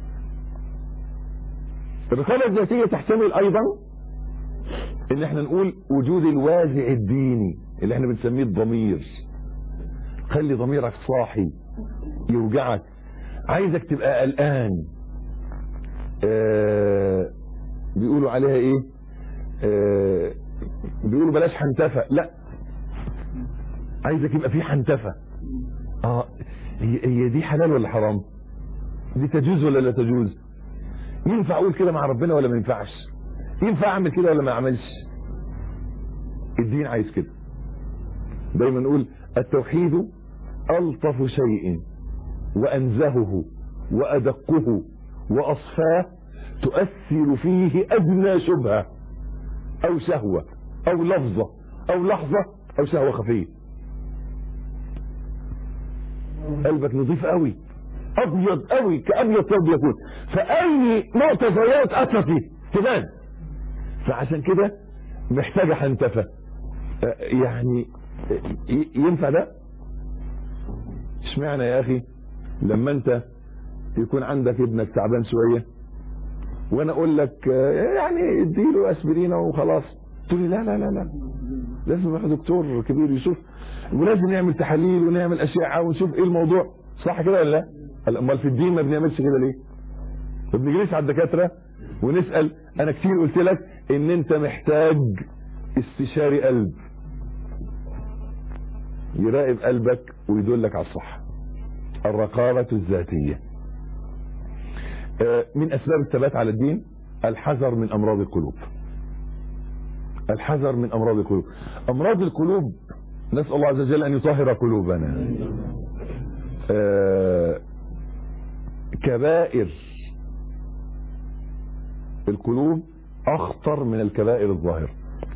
الرقابة الذاتية تحتمل ايضا ان احنا نقول وجود الوازع الديني اللي احنا بنسميه الضمير خلي ضميرك صاحي يوجعك عايزك تبقى قلقان آه بيقولوا عليها ايه آه بيقولوا بلاش حنتفة لا عايزك يبقى في حنتفة اه هي, هي دي حلال ولا حرام دي تجوز ولا لا تجوز ينفع اقول كده مع ربنا ولا ما ينفعش ينفع اعمل كده ولا ما اعملش الدين عايز كده دايما نقول التوحيد الطف شيء وانزهه وادقه واصفاه تؤثر فيه ادنى شبهه او شهوه او لفظه او لحظه او شهوه خفيه قلبك نظيف قوي ابيض قوي كابيض ثوب يكون فاي نقطه زيات اثر فيه تبان فعشان كده محتاجه حنتفه يعني ينفع ده اشمعنى يا اخي لما انت يكون عندك ابنك تعبان شويه وانا اقول لك يعني اديله اسبرينه وخلاص تقول لي لا لا لا لا لازم يروح دكتور كبير يشوف ولازم نعمل تحاليل ونعمل اشعه ونشوف ايه الموضوع صح كده ولا لا امال في الدين ما بنعملش كده ليه ما بنجريش على الدكاتره ونسال انا كتير قلت لك ان انت محتاج استشاري قلب يراقب قلبك ويدلك على الصح الرقابة الذاتية من أسباب الثبات على الدين الحذر من أمراض القلوب الحذر من أمراض القلوب أمراض القلوب نسأل الله عز وجل أن يطهر قلوبنا كبائر القلوب أخطر من الكبائر الظاهرة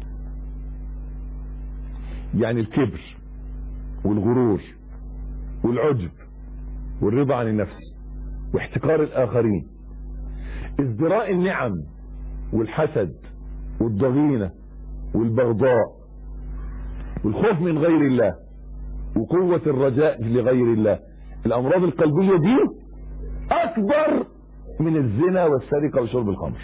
يعني الكبر والغرور والعجب والرضا عن النفس واحتقار الآخرين ازدراء النعم والحسد والضغينة والبغضاء والخوف من غير الله وقوة الرجاء لغير الله الأمراض القلبية دي أكبر من الزنا والسرقة وشرب الخمر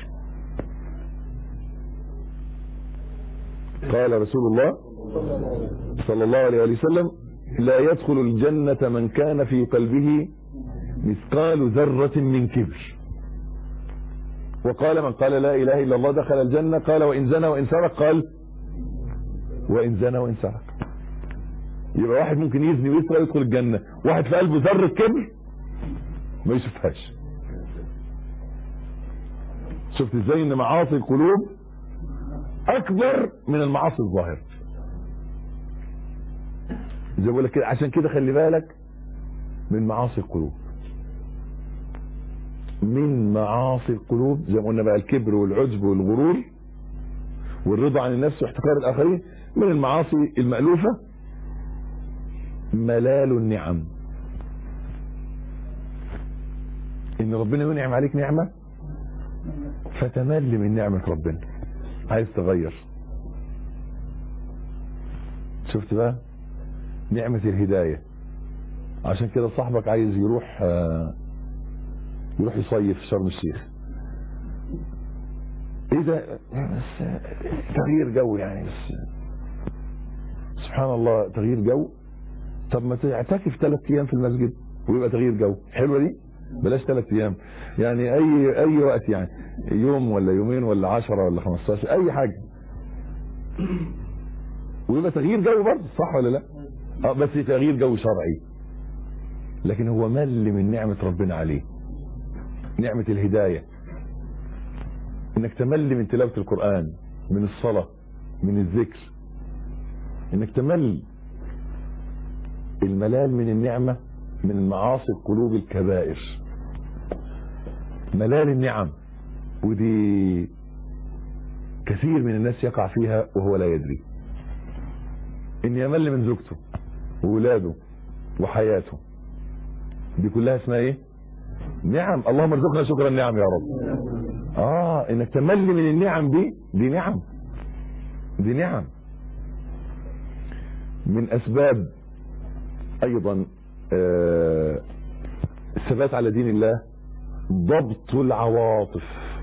قال رسول الله صلى الله عليه وسلم لا يدخل الجنة من كان في قلبه مثقال ذرة من كبر وقال من قال لا إله إلا الله دخل الجنة قال وإن زنى وإن سرق قال وإن زنى وإن سرق يبقى واحد ممكن يزني ويسرق يدخل الجنة واحد في قلبه ذرة كبر ما يشوفهاش شفت ازاي ان معاصي القلوب اكبر من المعاصي الظاهره زي ما بقول لك كده عشان كده خلي بالك من معاصي القلوب من معاصي القلوب زي ما قلنا بقى الكبر والعجب والغرور والرضا عن النفس واحتقار الاخرين من المعاصي المألوفة ملال النعم ان ربنا ينعم عليك نعمة فتمل من نعمة ربنا عايز تغير شفت بقى نعمة الهداية عشان كده صاحبك عايز يروح يروح يصيف في شرم الشيخ ايه ده بس تغيير جو يعني بس سبحان الله تغيير جو طب ما تعتكف ثلاث ايام في المسجد ويبقى تغيير جو حلوه دي بلاش ثلاث ايام يعني اي اي وقت يعني يوم ولا يومين ولا عشرة ولا 15 اي حاجه ويبقى تغيير جو برضه صح ولا لا اه بس تغيير جو شرعي لكن هو مل من نعمة ربنا عليه نعمة الهداية انك تمل من تلاوة القرآن من الصلاة من الذكر انك تمل الملال من النعمة من المعاصي القلوب الكبائر ملال النعم ودي كثير من الناس يقع فيها وهو لا يدري ان يمل من زوجته وولاده وحياته دي كلها اسمها ايه نعم اللهم ارزقنا شكر النعم يا رب اه انك تمل من النعم دي دي نعم دي نعم من اسباب ايضا آه، الثبات على دين الله ضبط العواطف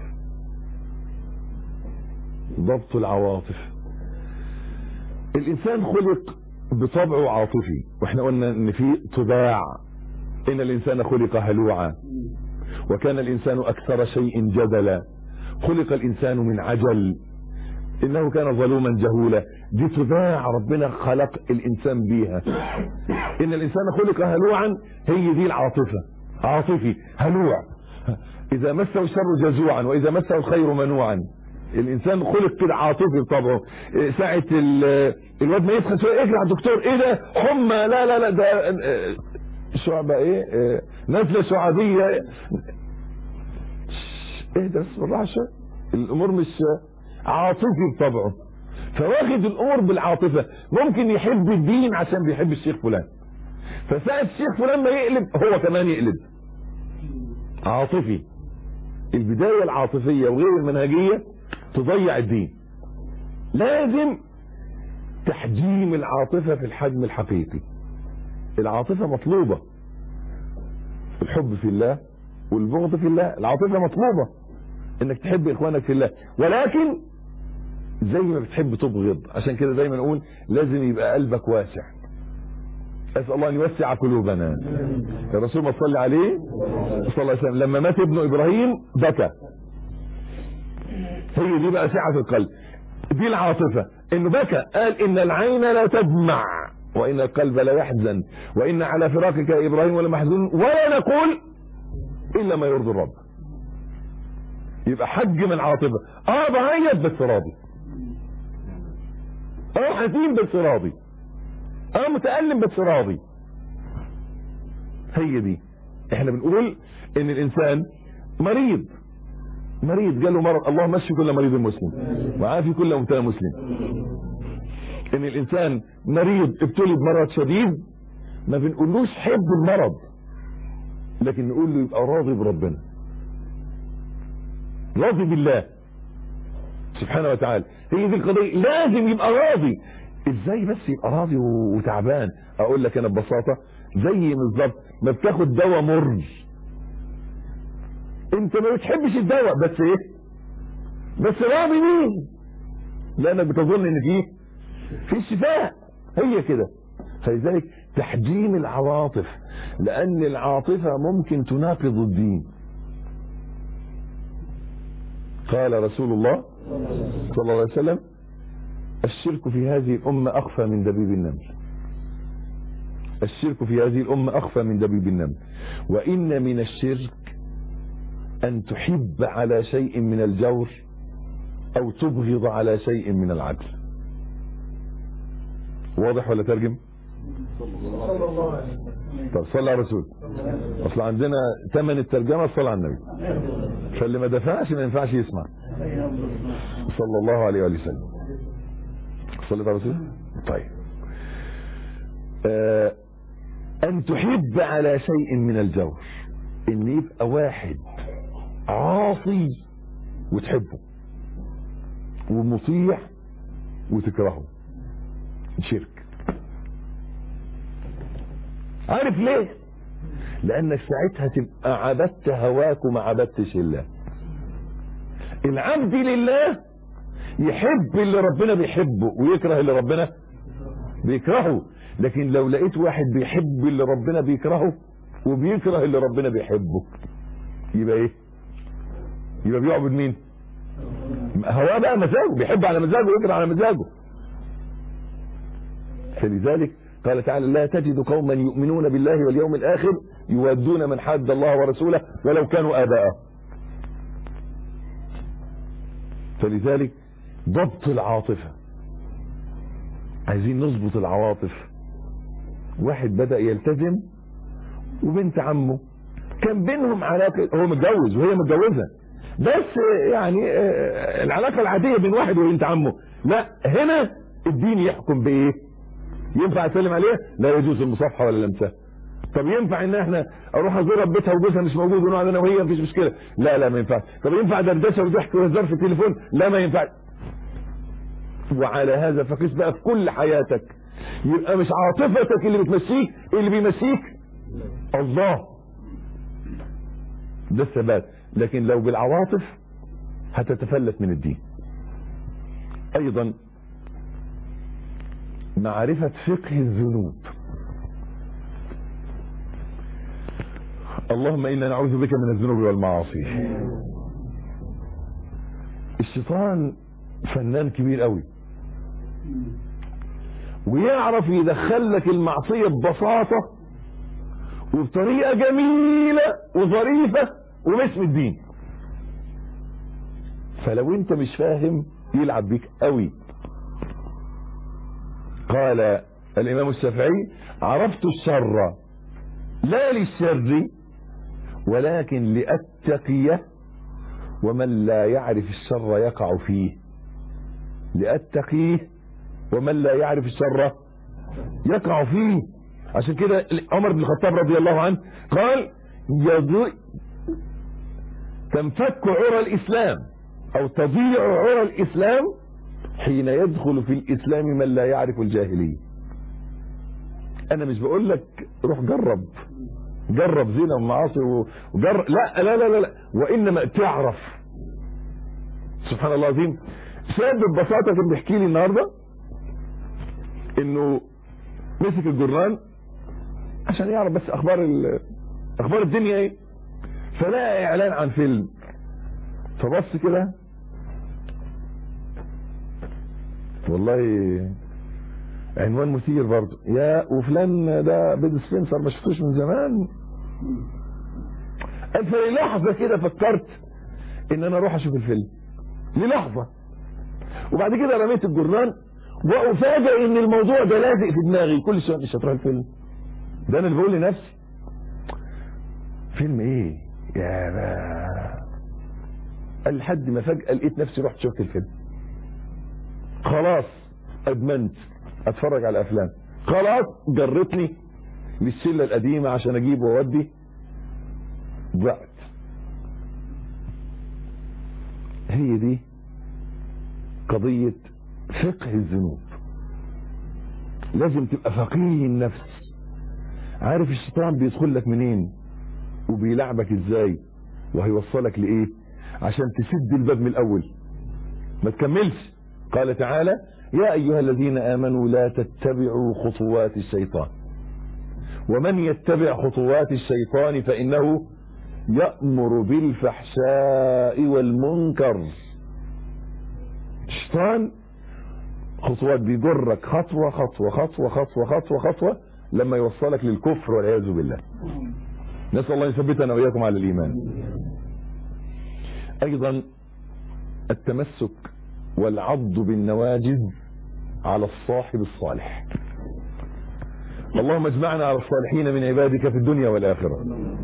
ضبط العواطف الانسان خلق بطبعه عاطفي واحنا قلنا ان في طباع ان الانسان خلق هلوعا وكان الانسان اكثر شيء جدلا خلق الانسان من عجل انه كان ظلوما جهولا دي طباع ربنا خلق الانسان بيها ان الانسان خلق هلوعا هي دي العاطفة عاطفي هلوع اذا مسه الشر جزوعا واذا مسه الخير منوعا الانسان خلق كده عاطفي بطبعه إيه، ساعة ال- الواد ما يسخن شويه اجري على الدكتور ايه ده حمى لا لا لا ده آه، شعبة ايه آه، نزلة شعبية ايه ده بس بالراحة شوية الامور مش عاطفي بطبعه فواخد الامور بالعاطفة ممكن يحب الدين عشان بيحب الشيخ فلان فساعة الشيخ فلان ما يقلب هو كمان يقلب عاطفي البداية العاطفية وغير المنهجية تضيع الدين لازم تحجيم العاطفة في الحجم الحقيقي العاطفة مطلوبة الحب في الله والبغض في الله العاطفة مطلوبة انك تحب اخوانك في الله ولكن زي ما بتحب تبغض عشان كده دايما اقول لازم يبقى قلبك واسع اسال الله ان يوسع قلوبنا الرسول ما صلى عليه صلى الله عليه وسلم لما مات ابنه ابراهيم بكى هي دي بقى سعه القلب دي العاطفه انه بكى قال ان العين لا تدمع وان القلب لا يحزن وان على فراقك يا ابراهيم لمحزون ولا نقول الا ما يرضي الرب يبقى حجم العاطفه اه بعيط بس راضي اه حزين بس راضي اه متألم بس راضي هي دي احنا بنقول ان الانسان مريض مريض جاله مرض اللهم اشفي كل مريض مسلم وعافي كل مبتلى مسلم ان الانسان مريض ابتلي بمرض شديد ما بنقولوش حب المرض لكن نقول له يبقى راضي بربنا راضي بالله سبحانه وتعالى هي دي القضية لازم يبقى راضي ازاي بس يبقى راضي و- وتعبان اقول لك انا ببساطة زي بالظبط ما بتاخد دواء مر انت ما بتحبش الدواء بس ايه بس راضي بيه لانك بتظن ان فيه في شفاء هي كده فلذلك تحجيم العواطف لان العاطفة ممكن تناقض الدين قال رسول الله صلى الله عليه وسلم الشرك في هذه الأمة أخفى من دبيب النمل الشرك في هذه الأمة أخفى من دبيب النمل وإن من الشرك أن تحب على شيء من الجور أو تبغض على شيء من العدل واضح ولا ترجم صلى الله عليه وسلم طب صلى على الرسول اصل عندنا ثمن الترجمه الصلاه على النبي فاللي ما دفعش ما ينفعش يسمع صلى الله عليه وآله وسلم صليت على الرسول طيب آه ان تحب على شيء من الجور ان يبقى واحد عاصي وتحبه ومطيع وتكرهه شرك عارف ليه لانك ساعتها تبقى عبدت هواك وما عبدتش الله العبد لله يحب اللي ربنا بيحبه ويكره اللي ربنا بيكرهه لكن لو لقيت واحد بيحب اللي ربنا بيكرهه وبيكره اللي ربنا بيحبه يبقى ايه يبقى بيعبد مين هواه بقى مزاجه بيحب على مزاجه ويكره على مزاجه فلذلك قال تعالى لا تجد قوما يؤمنون بالله واليوم الآخر يودون من حد الله ورسوله ولو كانوا آباءه فلذلك ضبط العاطفة عايزين نظبط العواطف واحد بدأ يلتزم وبنت عمه كان بينهم علاقة هو متجوز وهي متجوزة بس يعني آه، العلاقة العادية بين واحد وبنت عمه لا هنا الدين يحكم بايه ينفع اسلم عليها لا يجوز المصافحه ولا لمسها طب ينفع ان احنا اروح ازورها في بيتها وجوزها مش موجود ونقعد انا وهي مفيش مشكله لا لا ما ينفعش طب ينفع دردشه وضحك وهزار في التليفون لا ما ينفعش وعلى هذا فقيس بقى في كل حياتك يبقى مش عاطفتك اللي بتمشيك اللي بيمشيك الله ده الثبات لكن لو بالعواطف هتتفلت من الدين ايضا معرفة فقه الذنوب اللهم انا نعوذ بك من الذنوب والمعاصي الشيطان فنان كبير قوي ويعرف يدخل لك المعصية ببساطة وبطريقة جميلة وظريفة وباسم الدين فلو انت مش فاهم يلعب بيك قوي قال الامام الشافعي عرفت الشر لا للشر ولكن لأتقيه ومن لا يعرف الشر يقع فيه لأتقيه ومن لا يعرف الشر يقع فيه عشان كده عمر بن الخطاب رضي الله عنه قال يضي تنفك عرى الإسلام أو تضيع عرى الإسلام حين يدخل في الإسلام من لا يعرف الجاهلية أنا مش بقول لك روح جرب جرب زنا ومعاصي وجرب لا لا لا لا وإنما تعرف سبحان الله العظيم شاب ببساطة كان بيحكي لي النهارده انه مسك الجرنان عشان يعرف بس اخبار ال... اخبار الدنيا ايه فلقى اعلان عن فيلم فبص كده والله عنوان مثير برضه يا وفلان ده بيد سبنسر ما شفتوش من زمان قال في لحظه كده فكرت ان انا اروح اشوف الفيلم للحظه وبعد كده رميت الجرنان وافاجئ ان الموضوع ده لازق في دماغي كل شويه مش هتروح الفيلم ده انا اللي بقول لنفسي فيلم ايه يا با قال لحد ما فجاه لقيت نفسي رحت شفت الفيلم خلاص ادمنت اتفرج على افلام خلاص جرتني للشله القديمه عشان اجيب واودي ضعت هي دي قضيه فقه الذنوب لازم تبقى فقيه النفس عارف الشيطان بيدخل لك منين وبيلعبك ازاي وهيوصلك لايه عشان تسد الباب من الاول ما تكملش قال تعالى يا ايها الذين امنوا لا تتبعوا خطوات الشيطان ومن يتبع خطوات الشيطان فانه يأمر بالفحشاء والمنكر الشيطان خطوات بيجرك خطوة خطوة خطوة خطوة خطوة خطوة لما يوصلك للكفر والعياذ بالله نسأل الله يثبتنا وإياكم على الإيمان أيضا التمسك والعض بالنواجذ على الصاحب الصالح اللهم اجمعنا على الصالحين من عبادك في الدنيا والآخرة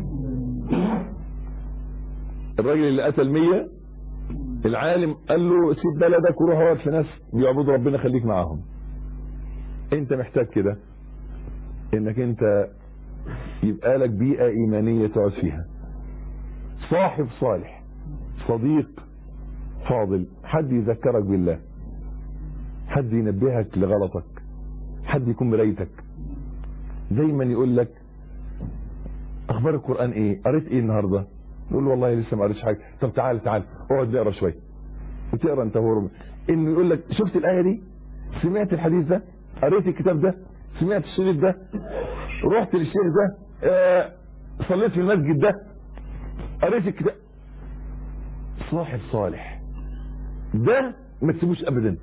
الراجل اللي قتل مية العالم قال له سيب بلدك وروح اقعد في ناس بيعبدوا ربنا خليك معاهم انت محتاج كده انك انت يبقى لك بيئة ايمانية تقعد فيها صاحب صالح صديق فاضل حد يذكرك بالله حد ينبهك لغلطك حد يكون مرايتك دايما يقول لك اخبار القرآن ايه قريت ايه النهارده تقول له والله لسه ما قريتش حاجه طب تعال تعال اقعد نقرا شويه وتقرا انت هو انه يقول لك شفت الايه دي سمعت الحديث ده قريت الكتاب ده سمعت الشريط ده رحت للشيخ ده آه صليت في المسجد ده قريت الكتاب صاحب صالح ده ما تسيبوش ابدا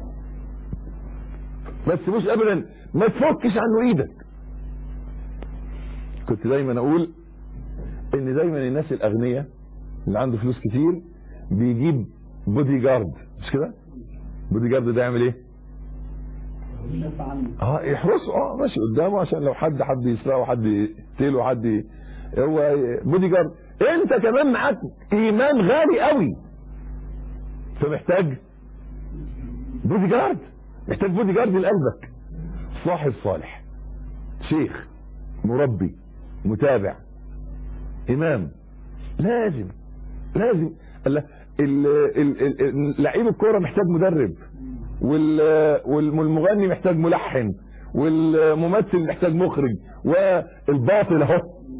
ما تسيبوش ابدا ما تفكش عنه ايدك كنت دايما اقول ان دايما الناس الاغنياء اللي عنده فلوس كتير بيجيب بودي جارد مش كده بودي جارد ده يعمل ايه اه يحرسه اه ماشي قدامه عشان لو حد حد يسرقه حد يقتله حد ي... هو بودي جارد انت كمان معاك ايمان غالي قوي فمحتاج بودي جارد محتاج بودي جارد لقلبك صاحب صالح شيخ مربي متابع امام لازم لازم لعيب الكوره محتاج مدرب والمغني محتاج ملحن والممثل محتاج مخرج والباطل اهو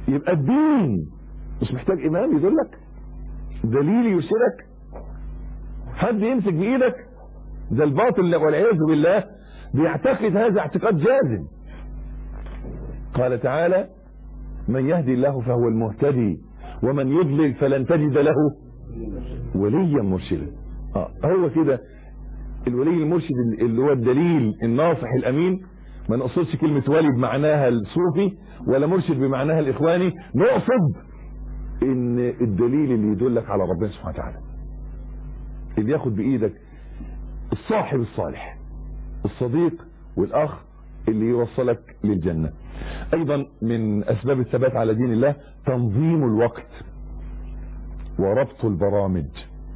يبقى الدين مش محتاج امام يدلك دليل يرشدك حد يمسك بايدك ده الباطل والعياذ بالله بيعتقد هذا اعتقاد جازم قال تعالى من يهدي الله فهو المهتدي ومن يضلل فلن تجد له وليا مرشدا آه هو كده الولي المرشد اللي هو الدليل الناصح الامين ما نقصدش كلمة ولي بمعناها الصوفي ولا مرشد بمعناها الاخواني نقصد ان الدليل اللي يدلك على ربنا سبحانه وتعالى اللي ياخد بايدك الصاحب الصالح الصديق والاخ اللي يوصلك للجنة ايضا من اسباب الثبات على دين الله تنظيم الوقت وربط البرامج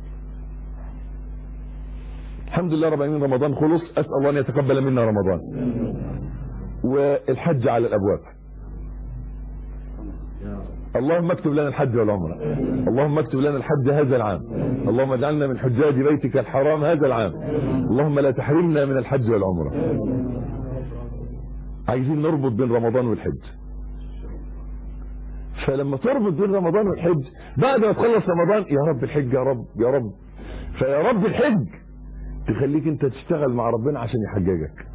الحمد لله رب العالمين رمضان خلص اسال الله ان يتقبل منا رمضان والحج على الابواب اللهم اكتب لنا الحج والعمره اللهم اكتب لنا الحج هذا العام اللهم اجعلنا من حجاج بيتك الحرام هذا العام اللهم لا تحرمنا من الحج والعمره عايزين نربط بين رمضان والحج فلما تربط بين رمضان والحج بعد ما تخلص رمضان يا رب الحج يا رب يا رب فيا رب الحج تخليك انت تشتغل مع ربنا عشان يحججك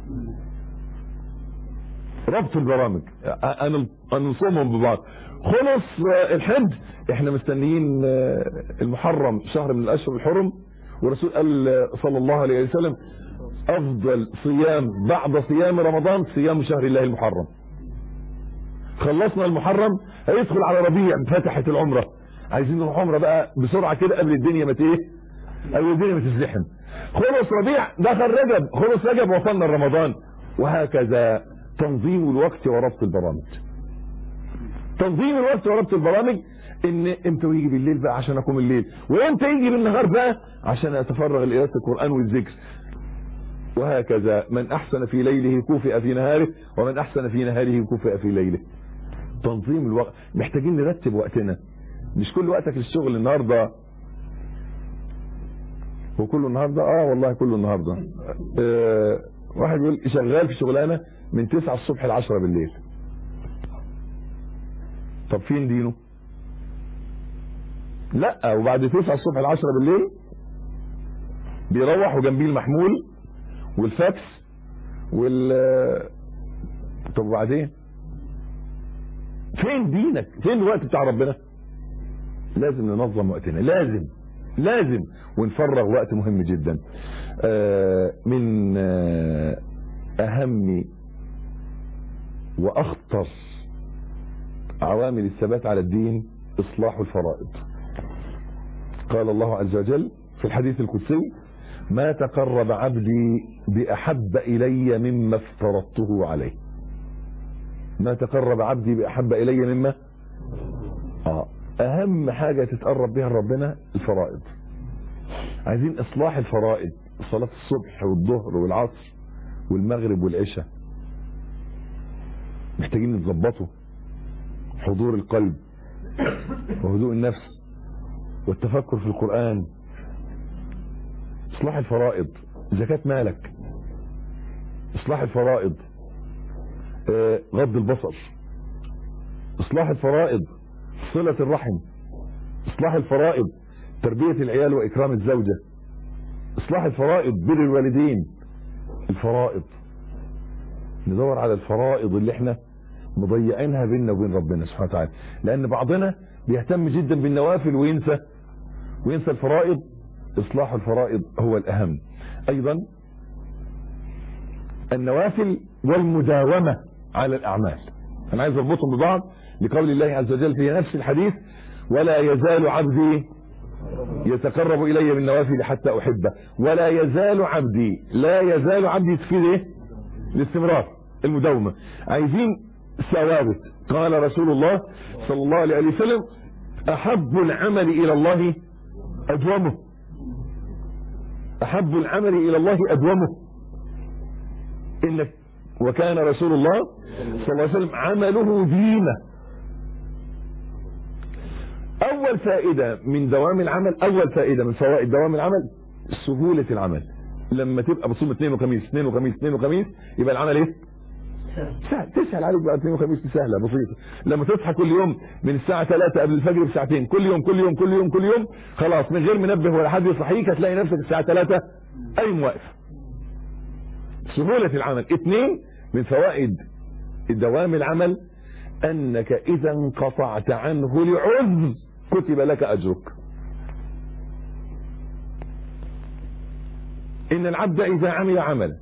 ربط البرامج انا انا نصومهم ببعض خلص الحج احنا مستنيين المحرم شهر من الاشهر الحرم والرسول قال صلى الله عليه وسلم افضل صيام بعد صيام رمضان صيام شهر الله المحرم خلصنا المحرم هيدخل على ربيع فتحت العمره عايزين نروح عمره بقى بسرعه كده قبل الدنيا ما ايه قبل الدنيا ما تزدحم خلص ربيع دخل رجب خلص رجب وصلنا لرمضان وهكذا تنظيم الوقت وربط البرامج تنظيم الوقت وربط البرامج ان امتى يجي بالليل بقى عشان اقوم الليل وامتى يجي بالنهار بقى عشان اتفرغ لقراءه القران والذكر وهكذا من احسن في ليله كوفئ في نهاره ومن احسن في نهاره كوفئ في ليله تنظيم الوقت محتاجين نرتب وقتنا مش كل وقتك للشغل النهارده هو كله النهارده اه والله كله النهارده آه واحد يقول شغال في شغلانه من 9 الصبح ل 10 بالليل طب فين دينه لا وبعد 9 الصبح ل 10 بالليل بيروح وجنبيه المحمول والفاكس وال طب وبعدين فين دينك فين الوقت بتاع ربنا لازم ننظم وقتنا لازم لازم ونفرغ وقت مهم جدا من اهم واخطر عوامل الثبات على الدين اصلاح الفرائض قال الله عز وجل في الحديث القدسي ما تقرب عبدي باحب الي مما افترضته عليه ما تقرب عبدي باحب الي مما اه اهم حاجة تتقرب بها ربنا الفرائض عايزين اصلاح الفرائض صلاة الصبح والظهر والعصر والمغرب والعشاء محتاجين نتظبطه حضور القلب وهدوء النفس والتفكر في القرآن اصلاح الفرائض زكاة مالك اصلاح الفرائض آه غض البصر اصلاح الفرائض صلة الرحم اصلاح الفرائض تربية العيال واكرام الزوجة اصلاح الفرائض بر الوالدين الفرائض ندور على الفرائض اللي احنا مضيعينها بيننا وبين ربنا سبحانه وتعالى لان بعضنا بيهتم جدا بالنوافل وينسى وينسى الفرائض اصلاح الفرائض هو الاهم ايضا النوافل والمداومة على الاعمال انا عايز اربطهم ببعض لقول الله عز وجل في نفس الحديث ولا يزال عبدي يتقرب الي بالنوافل حتى احبه ولا يزال عبدي لا يزال عبدي تفيد ايه الاستمرار المداومه عايزين ثوابت قال رسول الله صلى الله عليه وسلم احب العمل الى الله ادومه احب العمل الى الله ادومه انك وكان رسول الله صلى الله عليه وسلم عمله دينه اول فائدة من دوام العمل اول فائدة من فوائد دوام العمل سهولة العمل لما تبقى بتصوم اثنين وخميس اثنين وخميس اثنين وخميس يبقى العمل ايه سهل تسهل عليك بقى اثنين وخميس سهله بسيطه لما تصحى كل يوم من الساعه 3 قبل الفجر بساعتين كل يوم كل يوم كل يوم كل يوم خلاص من غير منبه ولا حد يصحيك هتلاقي نفسك الساعه 3 قايم واقف سهوله العمل اثنين من فوائد دوام العمل انك اذا انقطعت عنه لعذر كتب لك اجرك ان العبد اذا عمل عملا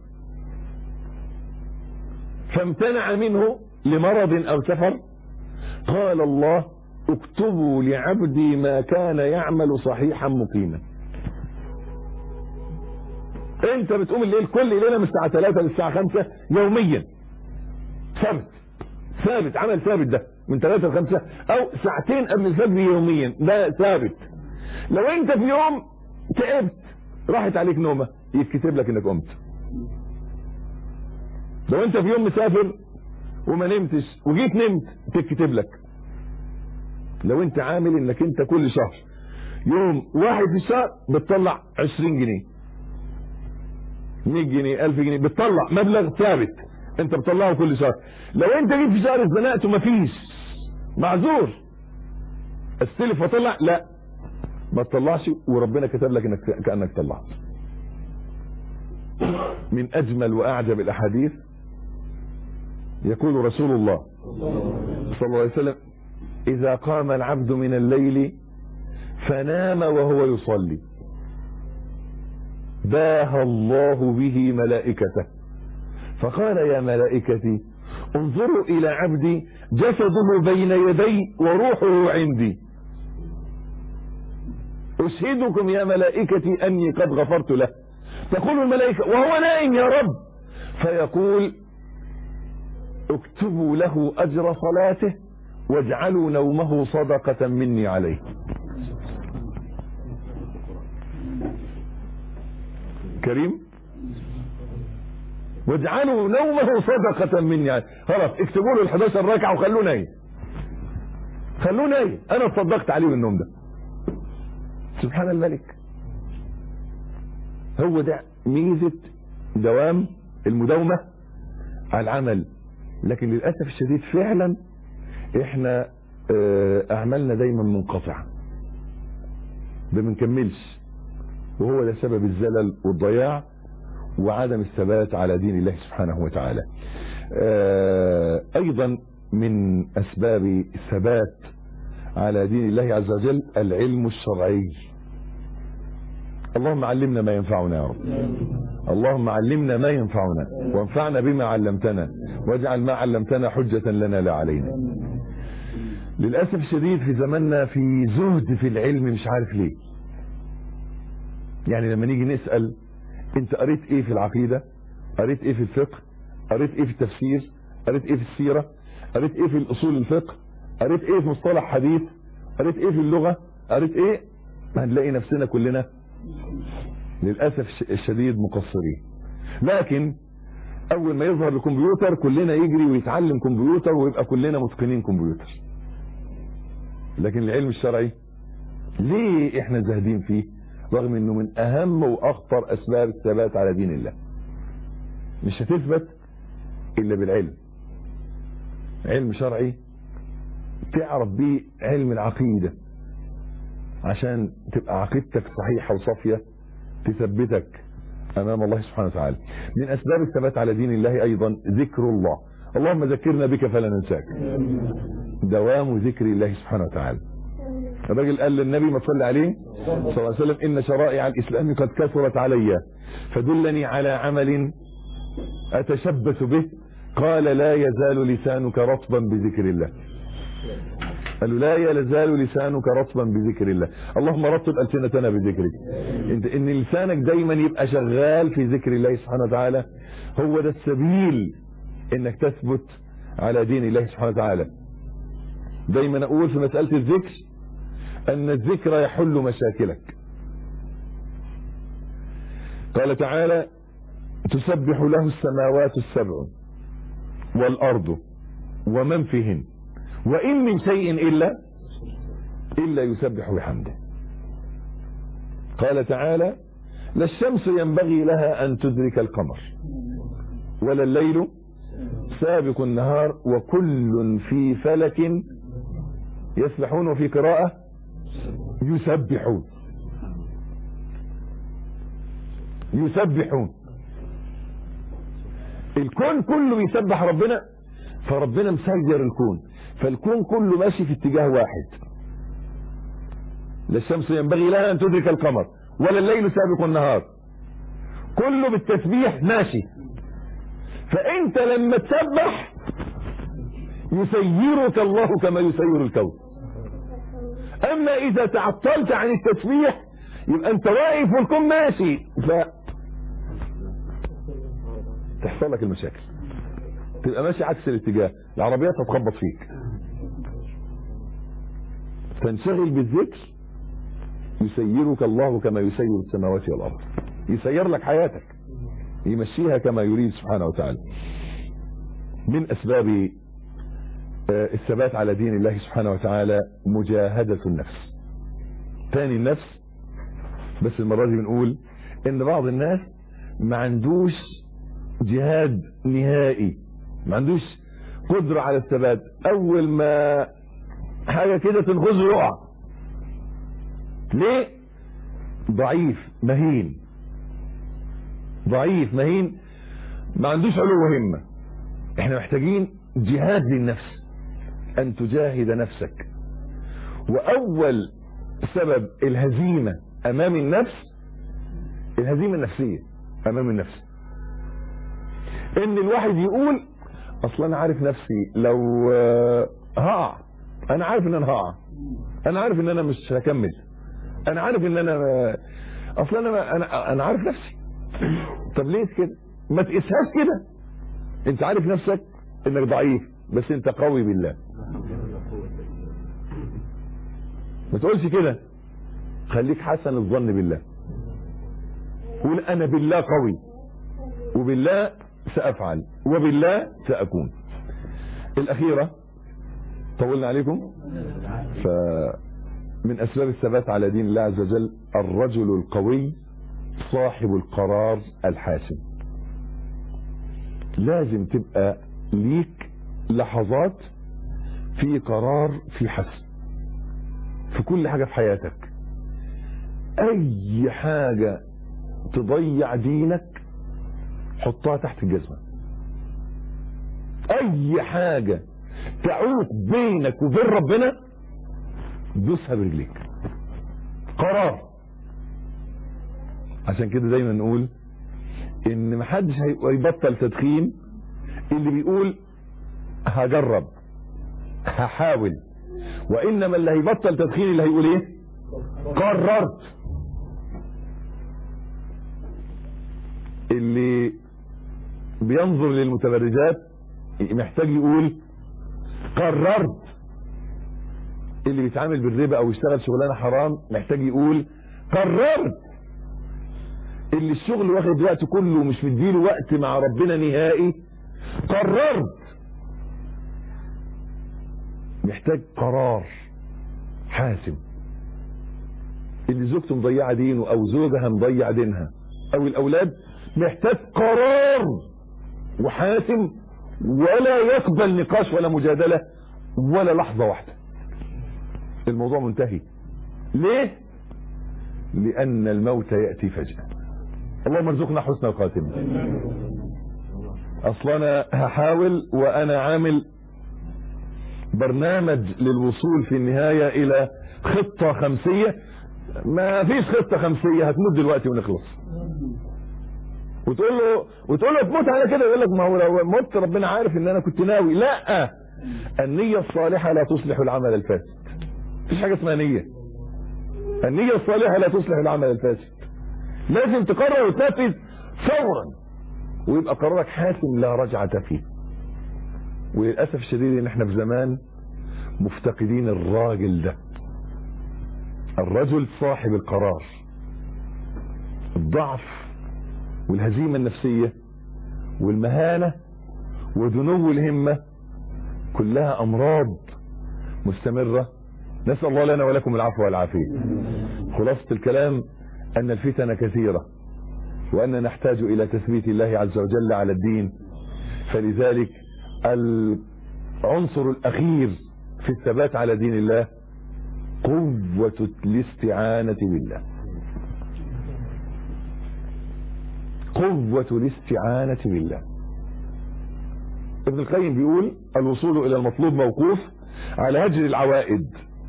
فامتنع منه لمرض او سفر قال الله اكتبوا لعبدي ما كان يعمل صحيحا مقيما انت بتقوم الليل كل ليله من الساعه 3 للساعه 5 يوميا ثابت ثابت عمل ثابت ده من 3 ل 5 او ساعتين قبل الفجر يوميا ده ثابت لو انت في يوم تعبت راحت عليك نومه يتكتب لك انك قمت لو انت في يوم مسافر وما نمتش وجيت نمت تتكتب لك لو انت عامل انك انت كل شهر يوم واحد في الشهر بتطلع 20 جنيه 100 جنيه 1000 جنيه بتطلع مبلغ ثابت انت بتطلعه كل شهر لو انت جيت في شهر اتزنقت ومفيش معذور استلف وطلع لا ما تطلعش وربنا كتب لك انك كانك طلعت من اجمل واعجب الاحاديث يقول رسول الله صلى الله عليه وسلم اذا قام العبد من الليل فنام وهو يصلي باهى الله به ملائكته فقال يا ملائكتي انظروا الى عبدي جسده بين يدي وروحه عندي اشهدكم يا ملائكتي اني قد غفرت له تقول الملائكة وهو نائم يا رب فيقول اكتبوا له اجر صلاته واجعلوا نومه صدقة مني عليه كريم واجعلوا نومه صدقة مني عليه خلاص اكتبوا له ال 11 ركعة وخلوه نايم خلوه نايم انا تصدقت عليه بالنوم ده سبحان الملك هو ده ميزة دوام المداومة على العمل لكن للأسف الشديد فعلا احنا اه اعمالنا دايما منقطعة ما بنكملش وهو ده سبب الزلل والضياع وعدم الثبات على دين الله سبحانه وتعالى اه ايضا من اسباب الثبات على دين الله عز وجل العلم الشرعي اللهم علمنا ما ينفعنا يا رب اللهم علمنا ما ينفعنا وانفعنا بما علمتنا واجعل ما علمتنا حجة لنا لا علينا للأسف الشديد في زماننا في زهد في العلم مش عارف ليه يعني لما نيجي نسأل انت قريت ايه في العقيدة قريت ايه في الفقه قريت ايه في التفسير قريت ايه في السيرة قريت ايه في الاصول الفقه قريت ايه في مصطلح حديث قريت ايه في اللغة قريت ايه هنلاقي نفسنا كلنا للأسف الشديد مقصرين لكن أول ما يظهر الكمبيوتر كلنا يجري ويتعلم كمبيوتر ويبقى كلنا متقنين كمبيوتر لكن العلم الشرعي ليه احنا زاهدين فيه رغم انه من اهم واخطر اسباب الثبات على دين الله مش هتثبت الا بالعلم علم شرعي تعرف بيه علم العقيده عشان تبقى عقيدتك صحيحة وصافية تثبتك امام الله سبحانه وتعالى من اسباب الثبات على دين الله ايضا ذكر الله اللهم ذكرنا بك فلا ننساك دوام ذكر الله سبحانه وتعالى الراجل قال للنبي ما تصلي عليه صلى الله عليه وسلم ان شرائع الاسلام قد كثرت علي فدلني على عمل اتشبث به قال لا يزال لسانك رطبا بذكر الله قالوا لا يزال لسانك رطبا بذكر الله اللهم رطب ألسنتنا بذكرك انت ان لسانك دايما يبقى شغال في ذكر الله سبحانه وتعالى هو ده السبيل انك تثبت على دين الله سبحانه وتعالى دايما اقول في مسألة الذكر ان الذكر يحل مشاكلك قال تعالى تسبح له السماوات السبع والارض ومن فيهن وإن من شيء إلا إلا يسبح بحمده قال تعالى لا الشمس ينبغي لها أن تدرك القمر ولا الليل سابق النهار وكل في فلك يسبحون وفي قراءة يسبحون يسبحون الكون كله بيسبح ربنا فربنا مسير الكون فالكون كله ماشي في اتجاه واحد لا الشمس ينبغي لها ان تدرك القمر ولا الليل سابق النهار كله بالتسبيح ماشي فانت لما تسبح يسيرك الله كما يسير الكون اما اذا تعطلت عن التسبيح يبقى انت واقف والكون ماشي ف تحصل لك المشاكل تبقى ماشي عكس الاتجاه العربيات هتخبط فيك تنشغل بالذكر يسيرك الله كما يسير السماوات والارض يسير لك حياتك يمشيها كما يريد سبحانه وتعالى من اسباب الثبات على دين الله سبحانه وتعالى مجاهدة النفس تاني النفس بس المرة دي بنقول ان بعض الناس ما عندوش جهاد نهائي ما عندوش قدرة على الثبات اول ما حاجة كده تنغزه يقع ليه ضعيف مهين ضعيف مهين ما عندوش علو همة احنا محتاجين جهاد للنفس ان تجاهد نفسك واول سبب الهزيمة امام النفس الهزيمة النفسية امام النفس ان الواحد يقول اصلا انا عارف نفسي لو هقع انا عارف ان انا هقع انا عارف ان انا مش هكمل انا عارف ان انا اصلا انا انا انا عارف نفسي طب ليه كده ما تقيسهاش كده انت عارف نفسك انك ضعيف بس انت قوي بالله ما تقولش كده خليك حسن الظن بالله قول انا بالله قوي وبالله سافعل وبالله ساكون الاخيره طولنا عليكم فمن اسباب الثبات على دين الله عز وجل الرجل القوي صاحب القرار الحاسم لازم تبقى ليك لحظات في قرار في حسم في كل حاجة في حياتك اي حاجة تضيع دينك حطها تحت الجزمة اي حاجة تعوق بينك وبين ربنا دوسها برجليك قرار عشان كده دايما نقول ان محدش هيبطل تدخين اللي بيقول هجرب هحاول وانما اللي هيبطل تدخين اللي هيقول ايه قررت اللي بينظر للمتبرجات محتاج يقول قررت اللي بيتعامل بالربا او يشتغل شغلانه حرام محتاج يقول قررت اللي الشغل واخد وقت كله ومش مديله وقت مع ربنا نهائي قررت محتاج قرار حاسم اللي زوجته مضيعه دينه او زوجها مضيع دينها او الاولاد محتاج قرار وحاسم ولا يقبل نقاش ولا مجادله ولا لحظه واحده الموضوع منتهي ليه لان الموت ياتي فجاه اللهم ارزقنا حسن الخاتمه اصلا انا هحاول وانا عامل برنامج للوصول في النهاية الى خطة خمسية ما فيش خطة خمسية هتموت دلوقتي ونخلص وتقول له وتقول له تموت على كده يقول لك ما هو لو مت ربنا عارف ان انا كنت ناوي لا النية الصالحة لا تصلح العمل الفاسد مفيش حاجة اسمها نية النية الصالحة لا تصلح العمل الفاسد لازم تقرر وتنفذ فورا ويبقى قرارك حاسم لا رجعة فيه وللأسف الشديد ان احنا في زمان مفتقدين الراجل ده الرجل صاحب القرار الضعف والهزيمة النفسية والمهانة ودنو الهمة كلها أمراض مستمرة نسأل الله لنا ولكم العفو والعافية خلاصة الكلام أن الفتن كثيرة وأن نحتاج إلى تثبيت الله عز وجل على الدين فلذلك العنصر الاخير في الثبات على دين الله قوة الاستعانة بالله قوة الاستعانة بالله ابن القيم بيقول الوصول الى المطلوب موقوف على هجر العوائد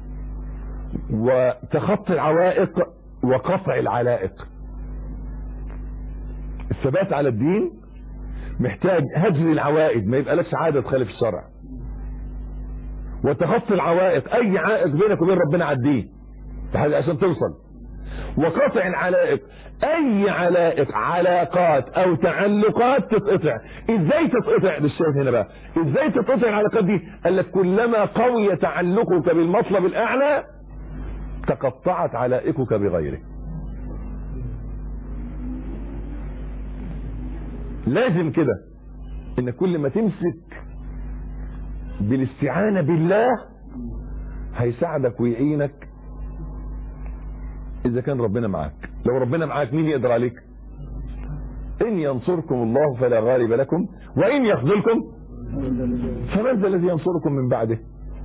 وتخطي العوائق وقطع العلائق الثبات على الدين محتاج هجر العوائد ما يبقى لكش عادة تخالف الشرع وتخطي العوائق اي عائق بينك وبين ربنا عديه عشان توصل وقطع العلائق اي علائق علاقات او تعلقات تتقطع ازاي تتقطع بالشاهد هنا بقى ازاي تتقطع العلاقات دي قال لك كلما قوي تعلقك بالمطلب الاعلى تقطعت علائقك بغيره لازم كده ان كل ما تمسك بالاستعانة بالله هيساعدك ويعينك اذا كان ربنا معاك لو ربنا معاك مين يقدر عليك ان ينصركم الله فلا غالب لكم وان يخذلكم فمن ذا الذي ينصركم من بعده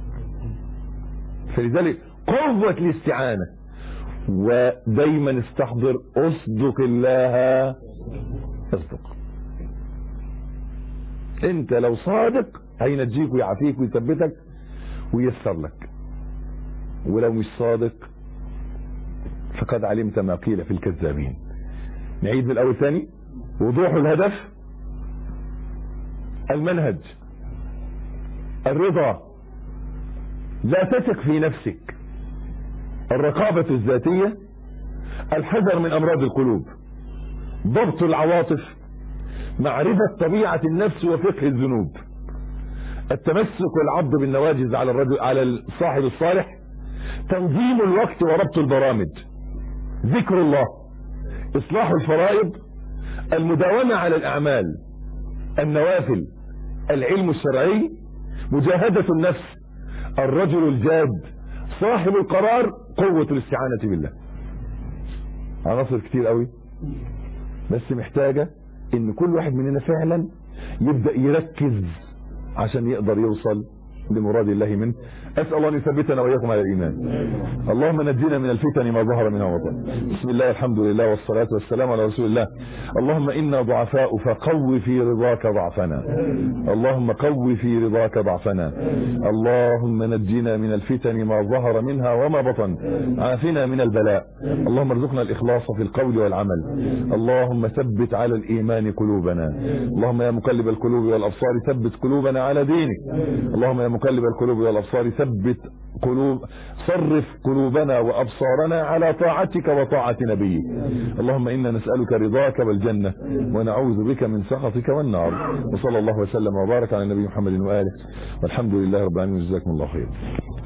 فلذلك قوة الاستعانة ودايما استحضر اصدق الله اصدق انت لو صادق هينجيك ويعافيك ويثبتك وييسر لك ولو مش صادق فقد علمت ما قيل في الكذابين نعيد من الاول ثاني وضوح الهدف المنهج الرضا لا تثق في نفسك الرقابة الذاتية الحذر من امراض القلوب ضبط العواطف معرفة طبيعة النفس وفقه الذنوب التمسك والعض بالنواجز على الرجل على الصاحب الصالح تنظيم الوقت وربط البرامج ذكر الله اصلاح الفرائض المداومة على الاعمال النوافل العلم الشرعي مجاهدة النفس الرجل الجاد صاحب القرار قوة الاستعانة بالله عناصر كتير قوي بس محتاجة ان كل واحد مننا فعلا يبدأ يركز عشان يقدر يوصل لمراد الله منه اسال الله ان يثبتنا واياكم على الايمان اللهم نجينا من الفتن ما ظهر منها وبطن بسم الله الحمد لله والصلاه والسلام على رسول الله اللهم انا ضعفاء فقو في رضاك ضعفنا اللهم قو في رضاك ضعفنا اللهم نجينا من الفتن ما ظهر منها وما بطن عافنا من البلاء اللهم ارزقنا الاخلاص في القول والعمل اللهم ثبت على الايمان قلوبنا اللهم يا مقلب القلوب والابصار ثبت قلوبنا على دينك اللهم يا مقلب القلوب والابصار ثبت قلوب صرف قلوبنا وابصارنا على طاعتك وطاعه نبيك اللهم انا نسالك رضاك والجنه ونعوذ بك من سخطك والنار وصلى الله وسلم وبارك على النبي محمد واله والحمد لله رب العالمين جزاكم الله خير